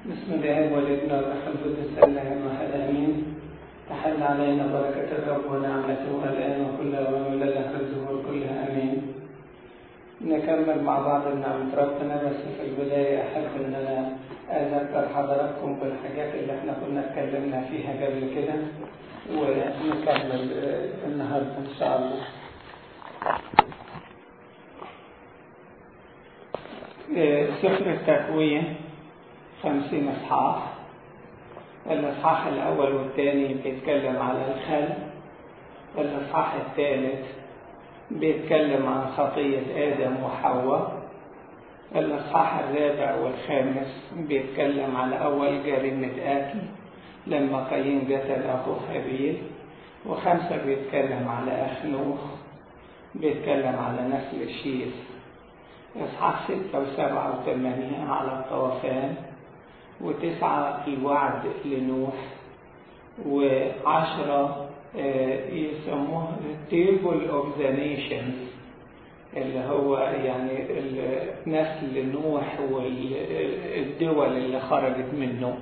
بسم الله والابن والروح القدس الله الواحد امين تحل علينا بركة الرب ونعمته الآن وكل أوان ولله الظهور كلها آمين نكمل مع بعض نعمة ربنا بس في البداية أحب إن أنا أذكر حضراتكم بالحاجات اللي إحنا كنا اتكلمنا فيها قبل كده ونكمل النهاردة إن شاء الله. سفر التكوين خمسين إصحاح الإصحاح الأول والثاني بيتكلم على الخلق الإصحاح الثالث بيتكلم عن خطية آدم وحواء الإصحاح الرابع والخامس بيتكلم على أول جريمة قتل لما قايين قتل أخوه هابيل وخمسة بيتكلم على أخنوخ بيتكلم على نسل الشيث إصحاح ستة وسبعة وثمانية على الطوفان وتسعة الوعد لنوح وعشرة يسموه تيبل اوف ذا نيشنز اللي هو يعني نسل نوح والدول اللي خرجت منه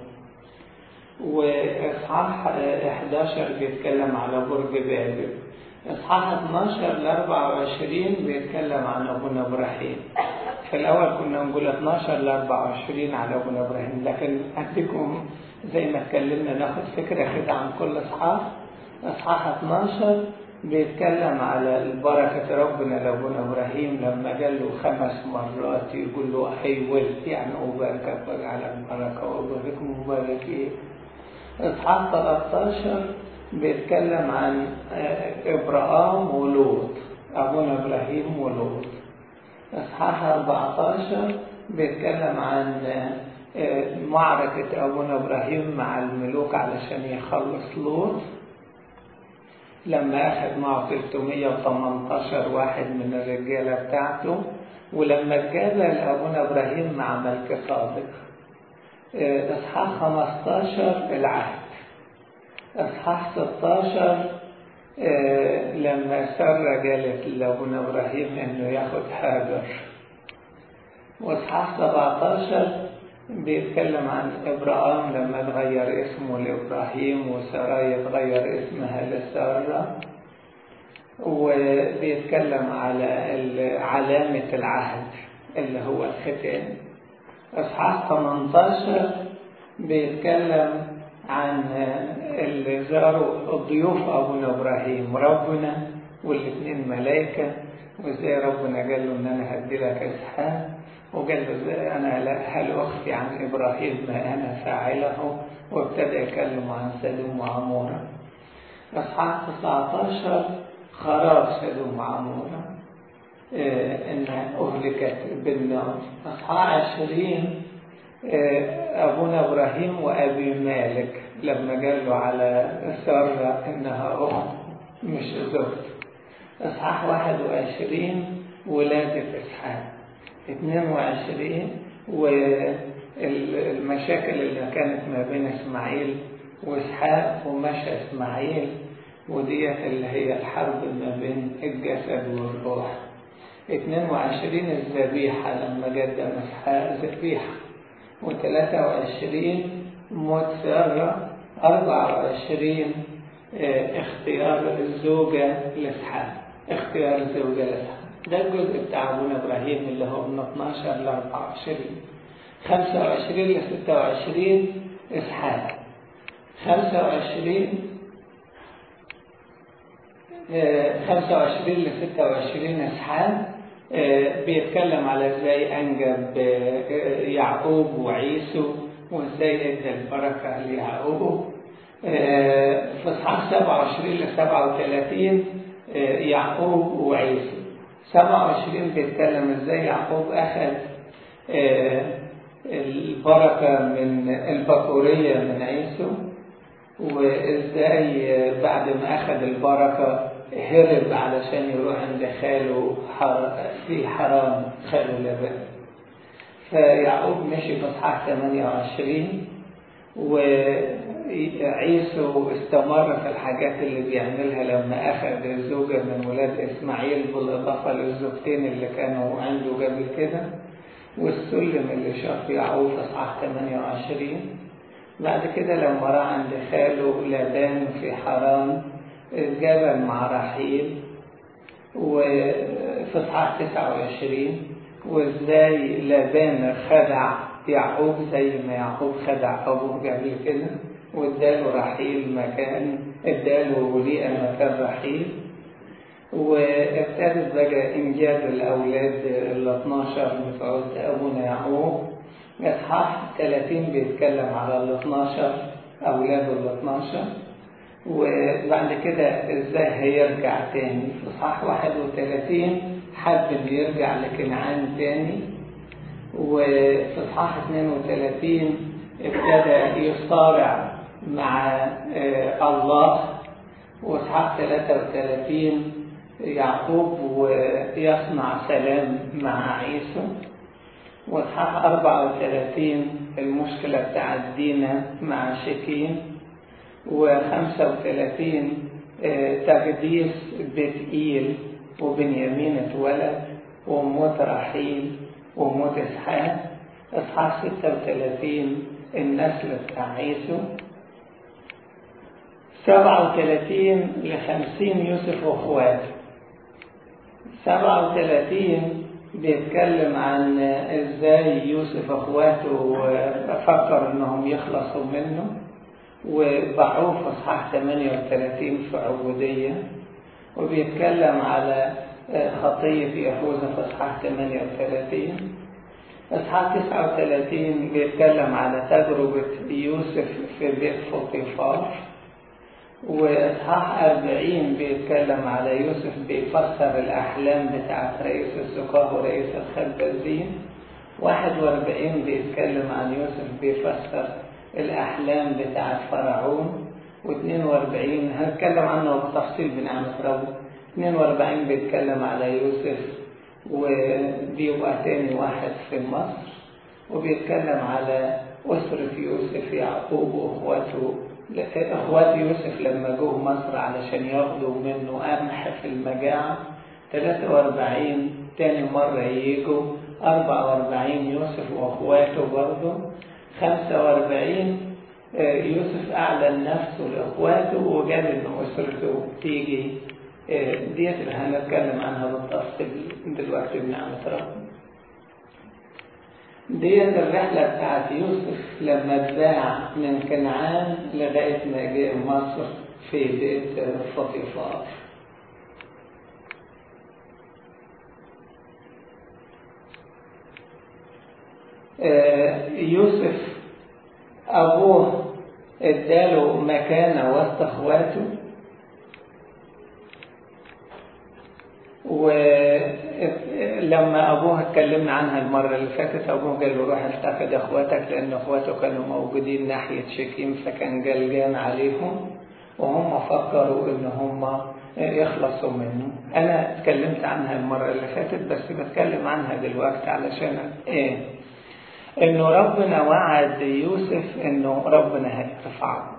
واصحاح 11 بيتكلم على برج بابل اصحاح 12 ل 24 بيتكلم عن ابونا ابراهيم في الاول كنا نقول 12 ل 24 على ابونا ابراهيم لكن اديكم زي ما اتكلمنا ناخد فكره كده عن كل اصحاح اصحاح 12 بيتكلم على بركة ربنا لابونا ابراهيم لما قال له خمس مرات يقول له اي ولد يعني اباركك على البركه وابارككم مباركين اصحاح 13 بيتكلم عن ابراهام ولوط ابونا ابراهيم ولوط اصحاح 14 بيتكلم عن معركة ابونا ابراهيم مع الملوك علشان يخلص لوط لما اخذ معه 318 واحد من الرجالة بتاعته ولما اتجابل ابونا ابراهيم مع ملك صادق اصحاح 15 العهد اصحاح 16 لما سارة قالت لابونا ابراهيم انه ياخد هاجر واصحاح 17 بيتكلم عن ابراهام لما تغير اسمه لابراهيم وسرايا تغير اسمها لساره وبيتكلم على علامة العهد اللي هو الختان اصحاح 18 بيتكلم عن اللي زاروا الضيوف ابونا ابراهيم ربنا والاثنين ملائكه وازاي ربنا قال له ان انا هدي لك اسحاق وقال له انا لا هل اخفي عن ابراهيم ما انا فاعله وابتدى يكلم عن سدوم وعموره اصحاح 19 خراب سدوم وعموره انها اهلكت بالنار اصحاح 20 أبونا إبراهيم وأبي مالك لما قال له على سارة إنها أخت مش زوج إصحاح 21 ولادة إسحاق 22 والمشاكل اللي كانت ما بين إسماعيل وإسحاق ومشى إسماعيل وديت اللي هي الحرب ما بين الجسد والروح 22 الذبيحة لما قدم إسحاق ذبيحة وثلاثة وعشرين موت سارة أربعة وعشرين اختيار الزوجة لإسحاق اختيار الزوجة لإسحاق ده الجزء بتاع أبونا إبراهيم اللي هو من 12 ل 24 25 ل 26 إسحاق 25 25 ل 26 إسحاق بيتكلم على ازاي انجب يعقوب وعيسو وازاي ادى البركه ليعقوب في اصحاح 27 ل 37 يعقوب وعيسو 27 بيتكلم ازاي يعقوب اخذ البركه من البكوريه من عيسو وازاي بعد ما اخذ البركه هرب علشان يروح عند خاله في حرام خاله لبان فيعقوب مشي في اصحاح 28 وعيسو استمر في الحاجات اللي بيعملها لما اخذ الزوجه من ولاد اسماعيل بالاضافه للزوجتين اللي كانوا عنده قبل كده والسلم اللي شاف يعقوب في اصحاح 28 بعد كده لما راح عند خاله لابان في حران اتجابل مع رحيل وفي اصحاح 29 وازاي لابان خدع يعقوب زي ما يعقوب خدع ابوه قبل كده واداله رحيل مكان اداله ليئة مكان رحيل وابتدت بقى انجاب الاولاد ال 12 بتوع ابونا يعقوب اصحاح 30 بيتكلم على ال 12 اولاده ال 12 وبعد كده ازاي هيرجع تاني في اصحاح 31 حب انه يرجع لكنعان تاني وفي اصحاح 32 ابتدى يصارع مع الله واصحاح 33 يعقوب ويصنع سلام مع عيسى واصحاح 34 المشكلة بتاعت دينا مع شكيم و35 تقديس بتقيل وبنيامين اتولد وموت رحيل وموت اسحاق اصحاح 36 النسل بتاع عيسو 37 ل 50 يوسف واخواته 37 بيتكلم عن ازاي يوسف اخواته فكر انهم يخلصوا منه وباعوه في اصحاح 38 في عبوديه وبيتكلم على خطيه يهوذا في اصحاح 38 اصحاح 39 بيتكلم على تجربه يوسف في بيت فوطيفار واصحاح 40 بيتكلم على يوسف بيفسر الاحلام بتاعت رئيس السقاه ورئيس الخبازين 41 بيتكلم عن يوسف بيفسر الاحلام بتاعت فرعون و42 هنتكلم عنه بتفصيل بنعمة ربنا 42 بيتكلم على يوسف وبيبقى تاني واحد في مصر وبيتكلم على أسرة يوسف يعقوب وإخواته اخوات يوسف لما جوه مصر علشان ياخدوا منه قمح في المجاعة 43 تاني مرة يجوا 44 يوسف واخواته برضه 45 يوسف اعلن نفسه لاخواته وقال ان اسرته تيجي ديت اللي هنتكلم عنها بالتفصيل دلوقتي بنعمة ربنا ديت الرحلة بتاعت يوسف لما اتباع من كنعان لغاية ما جاء مصر في بيت فطيفار يوسف أبوه اداله مكانة وسط اخواته ولما ابوه اتكلمنا عنها المره اللي فاتت ابوه قال له روح التقد اخواتك لان اخواته كانوا موجودين ناحيه شكيم فكان جلجان عليهم وهم فكروا ان هم يخلصوا منه انا اتكلمت عنها المره اللي فاتت بس بتكلم عنها دلوقتي علشان ايه انه ربنا وعد يوسف انه ربنا هيرفعه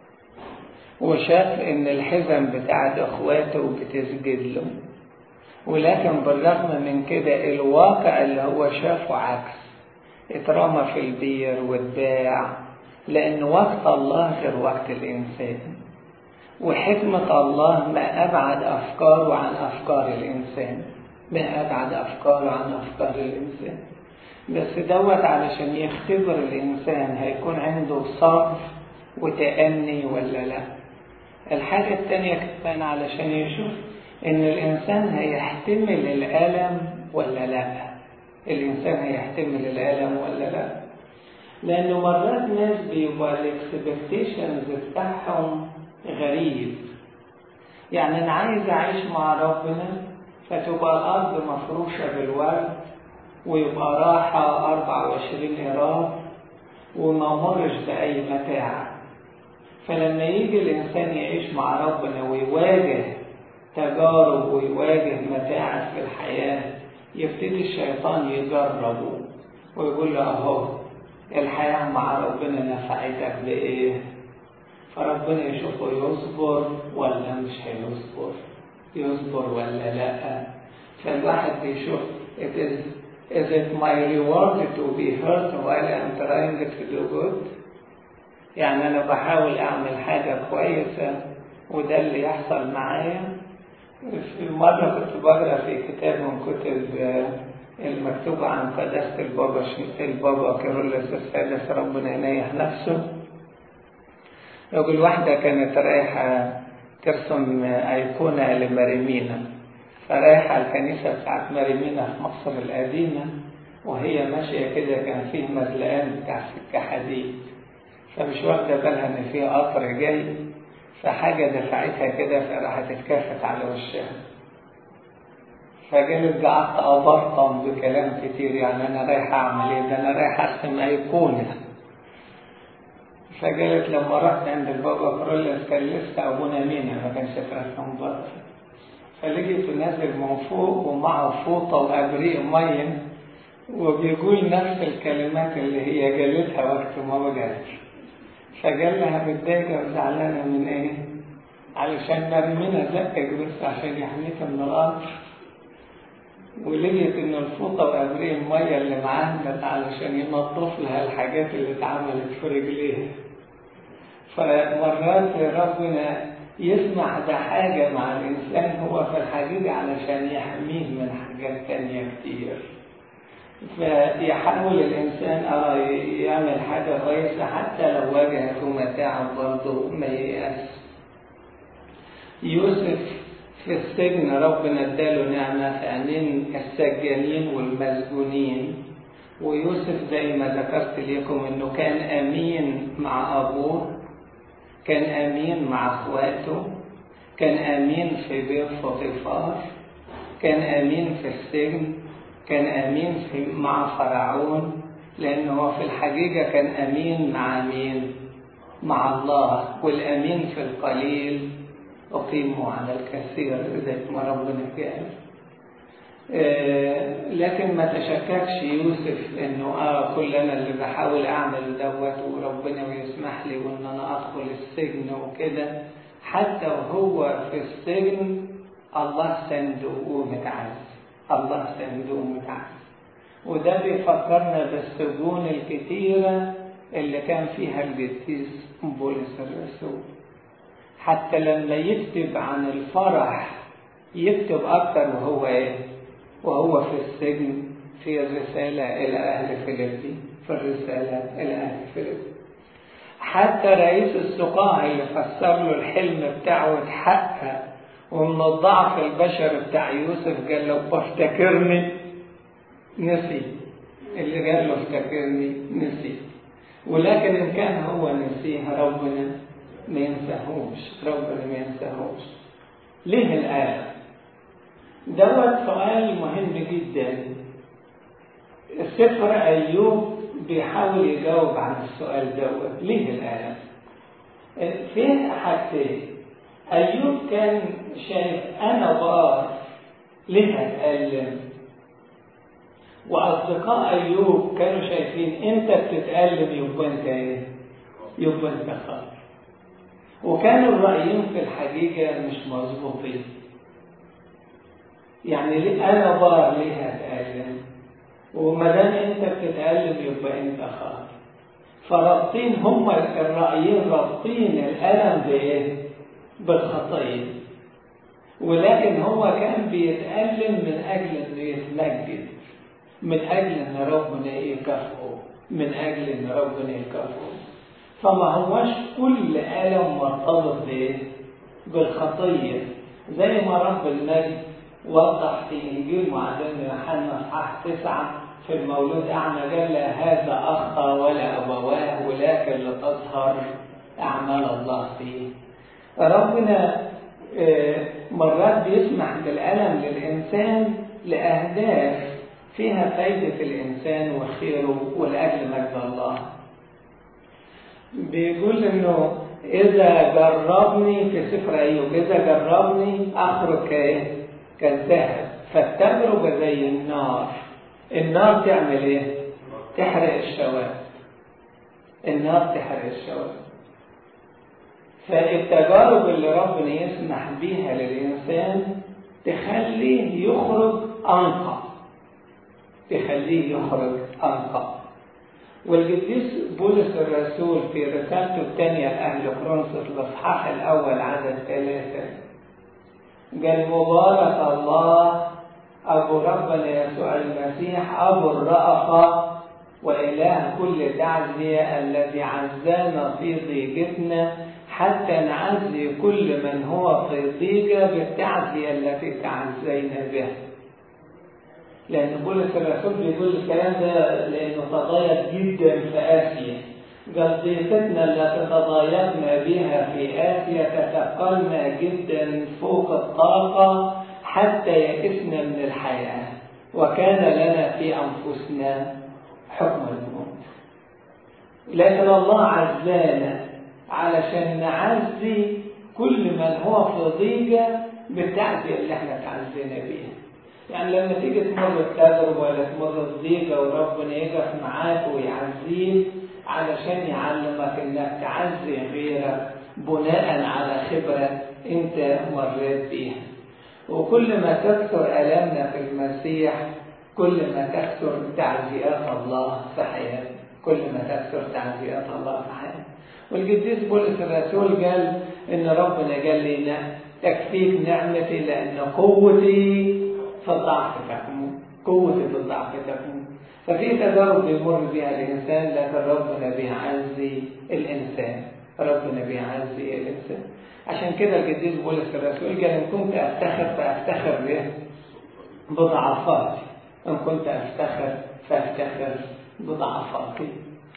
وشاف ان الحزم بتاعت اخواته بتسجد له ولكن بالرغم من كده الواقع اللي هو شافه عكس اترمى في البير واتباع لأن وقت الله غير وقت الإنسان وحكمة الله ما أبعد أفكاره عن أفكار الإنسان ما أبعد أفكاره عن أفكار الإنسان بس دوت علشان يختبر الإنسان هيكون عنده صبر وتأني ولا لا الحاجة التانية كمان علشان يشوف ان الانسان هيحتمل الالم ولا لا الانسان هيحتمل الالم ولا لا لانه مرات ناس بيبقى الاكسبكتيشنز بتاعهم غريب يعني انا عايز اعيش مع ربنا فتبقى الارض مفروشه بالورد ويبقى راحة 24 إيراد وما مرش بأي متاع فلما يجي الإنسان يعيش مع ربنا ويواجه تجارب ويواجه متاعب في الحياة يبتدي الشيطان يجربه ويقول له أهو الحياة مع ربنا نفعتك بإيه؟ فربنا يشوفه يصبر ولا مش هيصبر يصبر ولا لا فالواحد بيشوف it is Is it my reward to be hurt while I'm trying to do good? يعني أنا بحاول أعمل حاجة كويسة وده اللي يحصل معايا في مرة كنت بقرأ في كتاب من كتب المكتوبة عن قداسة البابا البابا كيرلس السادس ربنا ينيح نفسه يقول واحدة كانت رايحة ترسم أيقونة لماريمينا فرايحة الكنيسة بتاعت ماريمينا في مصر القديمة وهي ماشية كده كان فيه مزلقان بتاع سكة حديد فمش واخدة بالها إن في قطر جاي فحاجة دفعتها كده فراحت اتكافت على وشها فجالت قعدت أبرطم بكلام كتير يعني أنا رايح أعمل إيه؟ ده أنا رايح أرسم أيقونة فجالت لما رحت عند البابا كرولس كان لسه أبونا مينا ما كانش فرحان بره فلقيته نازل من فوق ومعه فوطة وأبريق مية وبيقول نفس الكلمات اللي هي قالتها وقت ما وجعت فقال لها متضايقة وزعلانة من إيه؟ علشان مرمينا زقك بس عشان يحميك من القطر ولقيت إن الفوطة وأبريق المية اللي معاها كانت علشان ينظف لها الحاجات اللي اتعملت في رجليها فمرات ربنا يسمح بحاجة مع الإنسان هو في الحقيقة علشان يحميه من حاجات تانية كتير فيحاول الإنسان اه يعمل حاجة كويسة حتى لو واجهته متاعب برضه ما ييأس يوسف في السجن ربنا اداله نعمة في عينين السجانين والمسجونين ويوسف زي ما ذكرت لكم انه كان امين مع ابوه كان امين مع اخواته كان امين في بيت فطيفار كان امين في السجن كان امين في مع فرعون لانه هو في الحقيقه كان امين مع مين مع الله والامين في القليل اقيمه على الكثير زي ما ربنا قال آه لكن ما تشككش يوسف انه اه كل انا اللي بحاول اعمل دوت وربنا ويسمح لي وان انا ادخل السجن وكده حتى وهو في السجن الله سنده ومتعز الله سنده ومتعز وده بيفكرنا بالسجون الكتيرة اللي كان فيها القديس بولس الرسول حتى لما يكتب عن الفرح يكتب أكتر وهو إيه؟ وهو في السجن في الرسالة إلى أهل فيليبي في الرسالة إلى أهل فيليبي حتى رئيس السقاة اللي فسر له الحلم بتاعه واتحقق ومن الضعف البشري بتاع يوسف قال له بفتكرني نسي اللي قال له افتكرني نسي ولكن إن كان هو نسيها ربنا ما ينساهوش ربنا ما ينساهوش ليه الآن دوت سؤال مهم جدا السفر أيوب بيحاول يجاوب عن السؤال دوت ليه الآن فين حاجتين أيوب كان شايف أنا بار ليه هتألم وأصدقاء أيوب كانوا شايفين أنت بتتألم يبقى أنت إيه؟ يبقى أنت خاطر وكانوا الرأيين في الحقيقة مش مظبوطين يعني ليه أنا بار ليه هتألم وما دام أنت بتتألم يبقى أنت خاطر فرابطين هم الرأيين رابطين الألم بإيه؟ بالخطية ولكن هو كان بيتألم من أجل إنه يتمجد من أجل إن ربنا يكافئه من أجل إن ربنا يكافئه فما هوش كل ألم مرتبط بإيه؟ بالخطية زي ما رب المجد وضح في إنجيل معلم يوحنا اصحاح تسعة في المولود أعمى قال لا هذا أخطأ ولا أبواه ولكن لتظهر أعمال الله فيه ربنا مرات بيسمح بالألم للإنسان لأهداف فيها فايدة الإنسان وخيره ولأجل مجد الله بيقول إنه إذا جربني في سفر أيوب إذا جربني أخرج كإيه؟ كالذهب فالتجربة زي النار النار تعمل إيه؟ تحرق الشوائب النار تحرق الشوائب فالتجارب اللي ربنا يسمح بيها للإنسان تخليه يخرج أنقى تخليه يخرج أنقى والقديس بولس الرسول في رسالته الثانية لأهل كورنثوس الإصحاح الأول عدد ثلاثة قال مبارك الله أبو ربنا يسوع المسيح أبو الرأفة وإله كل تعزية الذي عزانا في ضيقتنا حتى نعزي كل من هو في ضيقة بالتعزية التي تعزينا بها لأن بولس الرسول بيقول الكلام ده لأنه تضايق جدا في آسيا قال ضيقتنا التي تضايقنا بها في آسيا تثقلنا جدا فوق الطاقة حتى يئسنا من الحياة وكان لنا في أنفسنا حكم الموت لكن الله عزانا علشان نعزي كل من هو في ضيقة بالتعزية اللي احنا تعزينا بيها يعني لما تيجي تمر بتجربة ولا تمر بضيقة وربنا يقف معاك ويعزيك علشان يعلمك انك تعزي غيرك بناء على خبرة انت مريت بيها وكل ما تكثر آلامنا في المسيح كل ما تكثر تعزيات الله في حياتنا كل ما تكثر تعزيات الله في حياتنا والقديس بولس الرسول قال ان ربنا قال لنا تكفيك نعمتي لان قوتي في الضعف تكمن قوتي في الضعف تكمن ففي تجارب بيمر بها الانسان لكن ربنا بيعزي الانسان ربنا بيعزي الانسان عشان كده القديس بولس الرسول قال ان كنت افتخر فافتخر به بضعفاتي ان كنت افتخر فافتخر بضعفاتي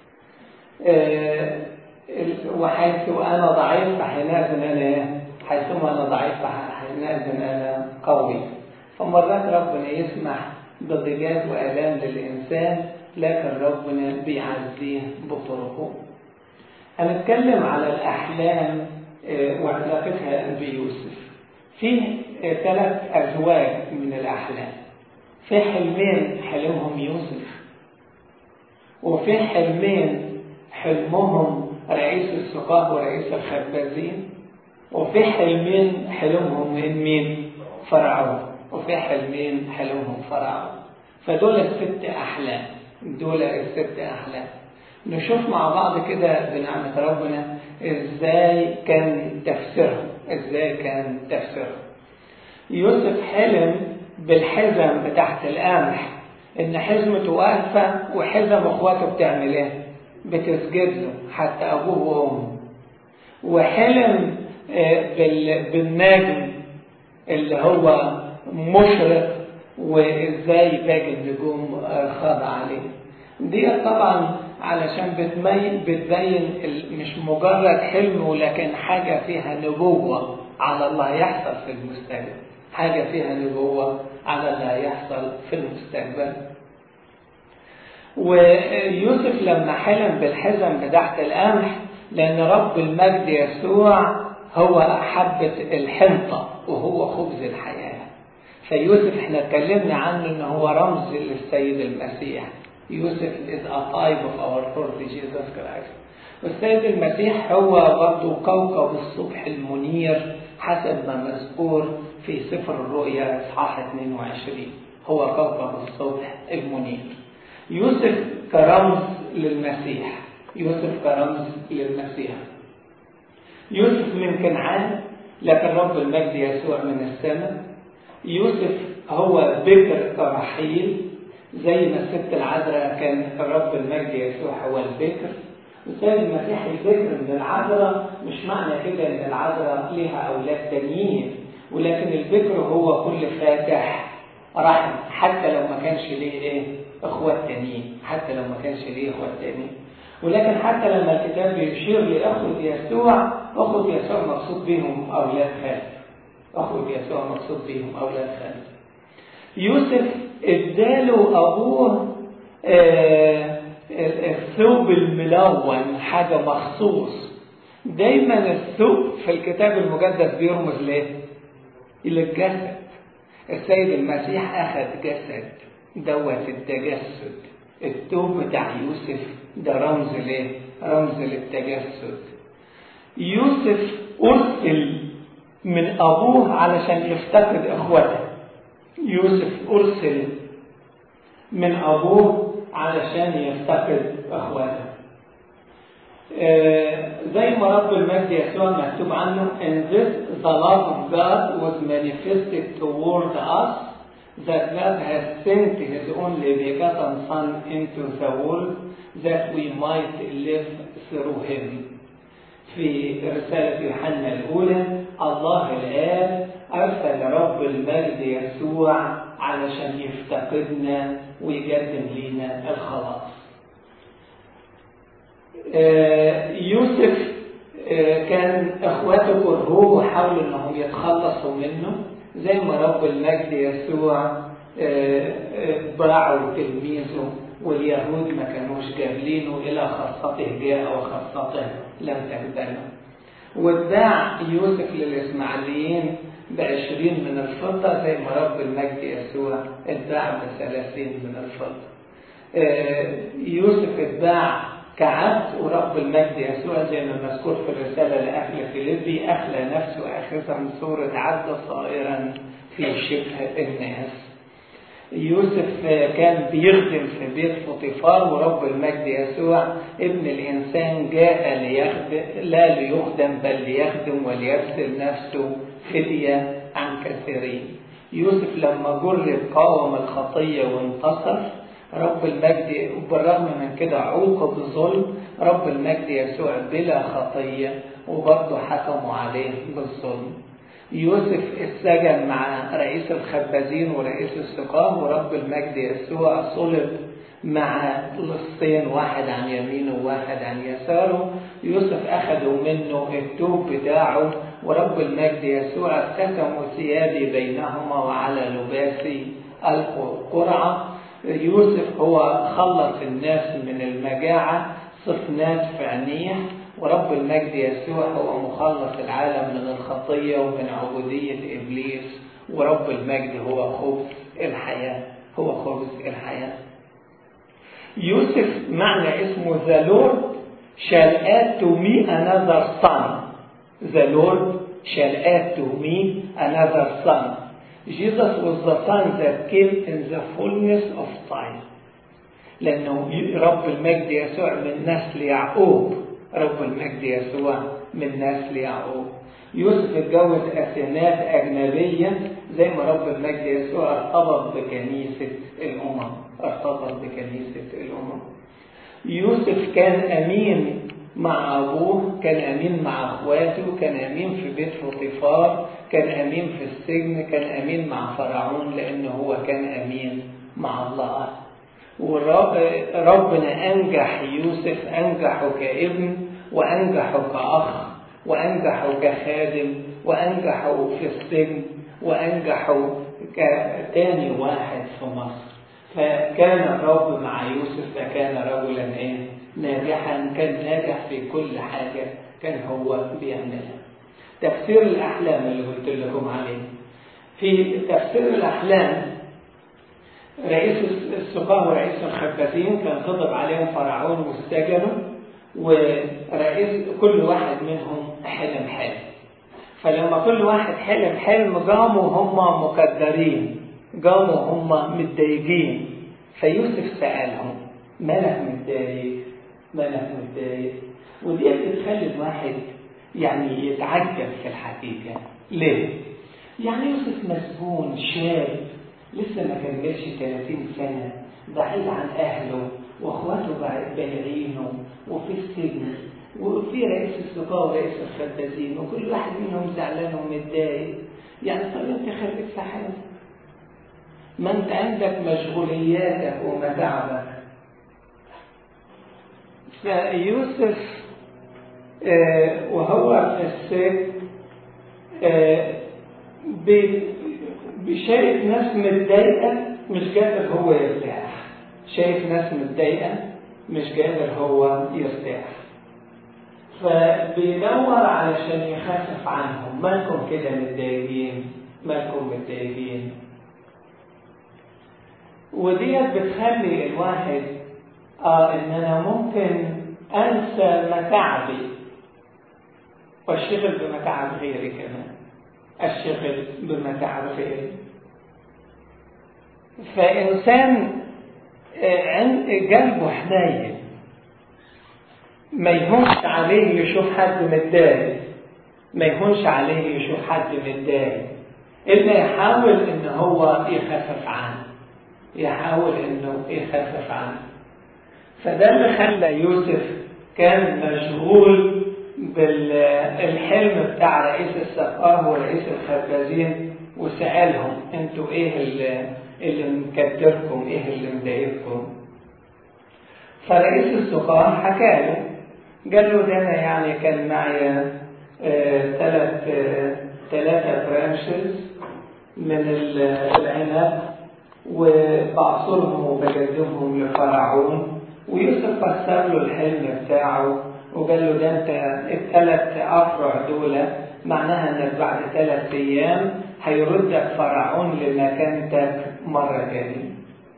أه وحيث انا ضعيف فحينئذ انا حيثما انا ضعيف فحينئذ انا قوي فمرات ربنا يسمح بضيقات والام للانسان لكن ربنا بيعزيه بطرقه هنتكلم على الاحلام وعلاقتها بيوسف في ثلاث ازواج من الاحلام في حلمين حلمهم يوسف وفي حلمين حلمهم رئيس السقاه ورئيس الخبازين وفي حلمين حلمهم من مين فرعون وفي حلمين حلمهم فرعون فدول الست احلام دول الست احلام نشوف مع بعض كده بنعمة ربنا ازاي كان تفسيرهم ازاي كان تفسيرهم يوسف حلم بالحزم بتاعت القمح ان حزمته واقفة وحزم اخواته بتعمل ايه بتسجد له حتى ابوه وامه وحلم بالنجم اللي هو مشرق وازاي باقي النجوم خاضع عليه دي طبعا علشان بتبين بتبين مش مجرد حلم ولكن حاجة فيها نبوة على الله يحصل في المستقبل حاجة فيها نبوة على اللي هيحصل في المستقبل ويوسف لما حلم بالحزم بتاعت القمح لأن رب المجد يسوع هو حبة الحنطة وهو خبز الحياة فيوسف احنا اتكلمنا عنه ان هو رمز للسيد المسيح يوسف is a type of our Lord Jesus Christ والسيد المسيح هو برضه كوكب الصبح المنير حسب ما مذكور في سفر الرؤيا اصحاح 22 هو كوكب الصبح المنير يوسف كرمز للمسيح يوسف كرمز للمسيح يوسف من كنعان لكن رب المجد يسوع من السماء يوسف هو بكر كرحيل زي ما الست العذراء كان رب المجد يسوع هو البكر والسيد المسيح البكر من العذراء مش معنى كده ان العذراء ليها اولاد تانيين ولكن البكر هو كل فاتح رحم حتى لو ما كانش ليه ايه اخوات تانيين حتى لو ما كانش ليه اخوات تانيين ولكن حتى لما الكتاب بيشير لاخوة يسوع اخوة يسوع مقصود بهم اولاد خالد اخوة يسوع مقصود بهم اولاد خالد يوسف اداله ابوه آه الثوب الملون حاجه مخصوص دايما الثوب في الكتاب المقدس بيرمز ليه الى الجسد السيد المسيح اخذ جسد دوت التجسد الثوب بتاع يوسف ده رمز ليه رمز للتجسد يوسف ارسل من ابوه علشان يفتقد اخوته يوسف أرسل من أبوه علشان يفتقد أخواته آه زي ما رب المجد يسوع مكتوب عنه in this the love of God was manifested toward us that God has sent his only begotten son into the world that we might live through him في رسالة يوحنا الأولى الله الآب أرسل رب المجد يسوع علشان يفتقدنا ويقدم لنا الخلاص يوسف كان اخواته كرهوه وحاولوا انهم يتخلصوا منه زي ما رب المجد يسوع باعوا تلميذه واليهود ما كانوش قابلينه الى خاصته جاء وخاصته لم تقبله واتباع يوسف للاسماعيليين بعشرين من الفضة زي ما رب المجد يسوع اتباع بثلاثين من الفضة يوسف اتباع كعبد ورب المجد يسوع زي ما مذكور في الرسالة لأهل فيليبي أخلى نفسه أخذا من صورة عبد صائرا في شبه الناس يوسف كان بيخدم في بيت فطيفار ورب المجد يسوع ابن الإنسان جاء ليخدم لا ليخدم بل ليخدم وليبذل نفسه فدية عن كثيرين يوسف لما جرب قاوم الخطية وانتصر رب المجد وبالرغم من كده عوقب ظلم رب المجد يسوع بلا خطية وبرضه حكموا عليه بالظلم يوسف السجن مع رئيس الخبازين ورئيس السقاه ورب المجد يسوع صلب مع لصين واحد عن يمينه وواحد عن يساره يوسف أخذوا منه التوب بتاعه ورب المجد يسوع كتموا ثيابي بينهما وعلى لباسي ألقوا قرعة يوسف هو خلص الناس من المجاعة صفنات في عينيه ورب المجد يسوع هو مخلص العالم من الخطية ومن عبودية إبليس ورب المجد هو خبز الحياة هو خبز الحياة يوسف معنى اسمه the Lord shall add to me another son the Lord shall add to me another son Jesus was the son that came in the fullness of time لأنه رب المجد يسوع من نسل يعقوب رب المجد يسوع من نسل يعقوب يوسف اتجوز أثنات أجنبية زي ما رب المجد يسوع ارتبط بكنيسة الأمم ارتبط بكنيسة الأمم يوسف كان أمين مع أبوه كان أمين مع أخواته كان أمين في بيت فطيفار كان أمين في السجن كان أمين مع فرعون لأنه هو كان أمين مع الله وربنا أنجح يوسف أنجحه كابن وأنجحه كأخ وأنجحه كخادم وأنجحه في السجن وأنجحه كتاني واحد في مصر فكان الرب مع يوسف فكان رجلا ايه ناجحا كان ناجح في كل حاجة كان هو بيعملها تفسير الأحلام اللي قلت لكم عليه في تفسير الأحلام رئيس السقاه ورئيس الخبازين كان غضب عليهم فرعون واستجنوا ورئيس كل واحد منهم حلم حلم فلما كل واحد حلم حلم قاموا هم مقدرين قاموا هم متضايقين فيوسف سألهم مالك متضايق مالك متضايق ودي بتخلي الواحد يعني يتعجب في الحقيقة ليه؟ يعني يوسف مسجون شاب لسه ما كملش 30 سنة بعيد عن أهله وأخواته بايعينه وفي السجن وفي رئيس السقاة ورئيس الخبازين وكل واحد منهم زعلان ومتضايق يعني طب أنت خليك في حالك ما أنت عندك مشغولياتك ومتاعبك فيوسف آه وهو في السجن آه شايف ناس متضايقة مش قادر هو يرتاح شايف ناس متضايقة مش قادر هو يرتاح فبيدور علشان يخفف عنهم مالكم كده متضايقين مالكم متضايقين وديت بتخلي الواحد اه ان انا ممكن انسى متاعبي واشتغل بمتاعب غيري كمان اشتغل بمتاعب غيري فانسان عند قلبه حنين ما يهونش عليه يشوف حد متضايق ما يهونش عليه يشوف حد متضايق إلا يحاول إن هو يخفف عنه يحاول إنه يخفف عنه فده اللي خلى يوسف كان مشغول بالحلم بتاع رئيس السقاه ورئيس الخبازين وسألهم انتوا ايه اللي, اللي مكدركم ايه اللي مضايقكم فرئيس السقاه حكى له قال له ده انا يعني كان معي ثلاث ثلاثة برانشز من العنب وبعصرهم وبجدهم لفرعون ويوسف فسر له الحلم بتاعه وقال له ده انت الثلاث افرع دول معناها انك بعد ثلاث ايام هيردك فرعون لمكانتك مرة تانية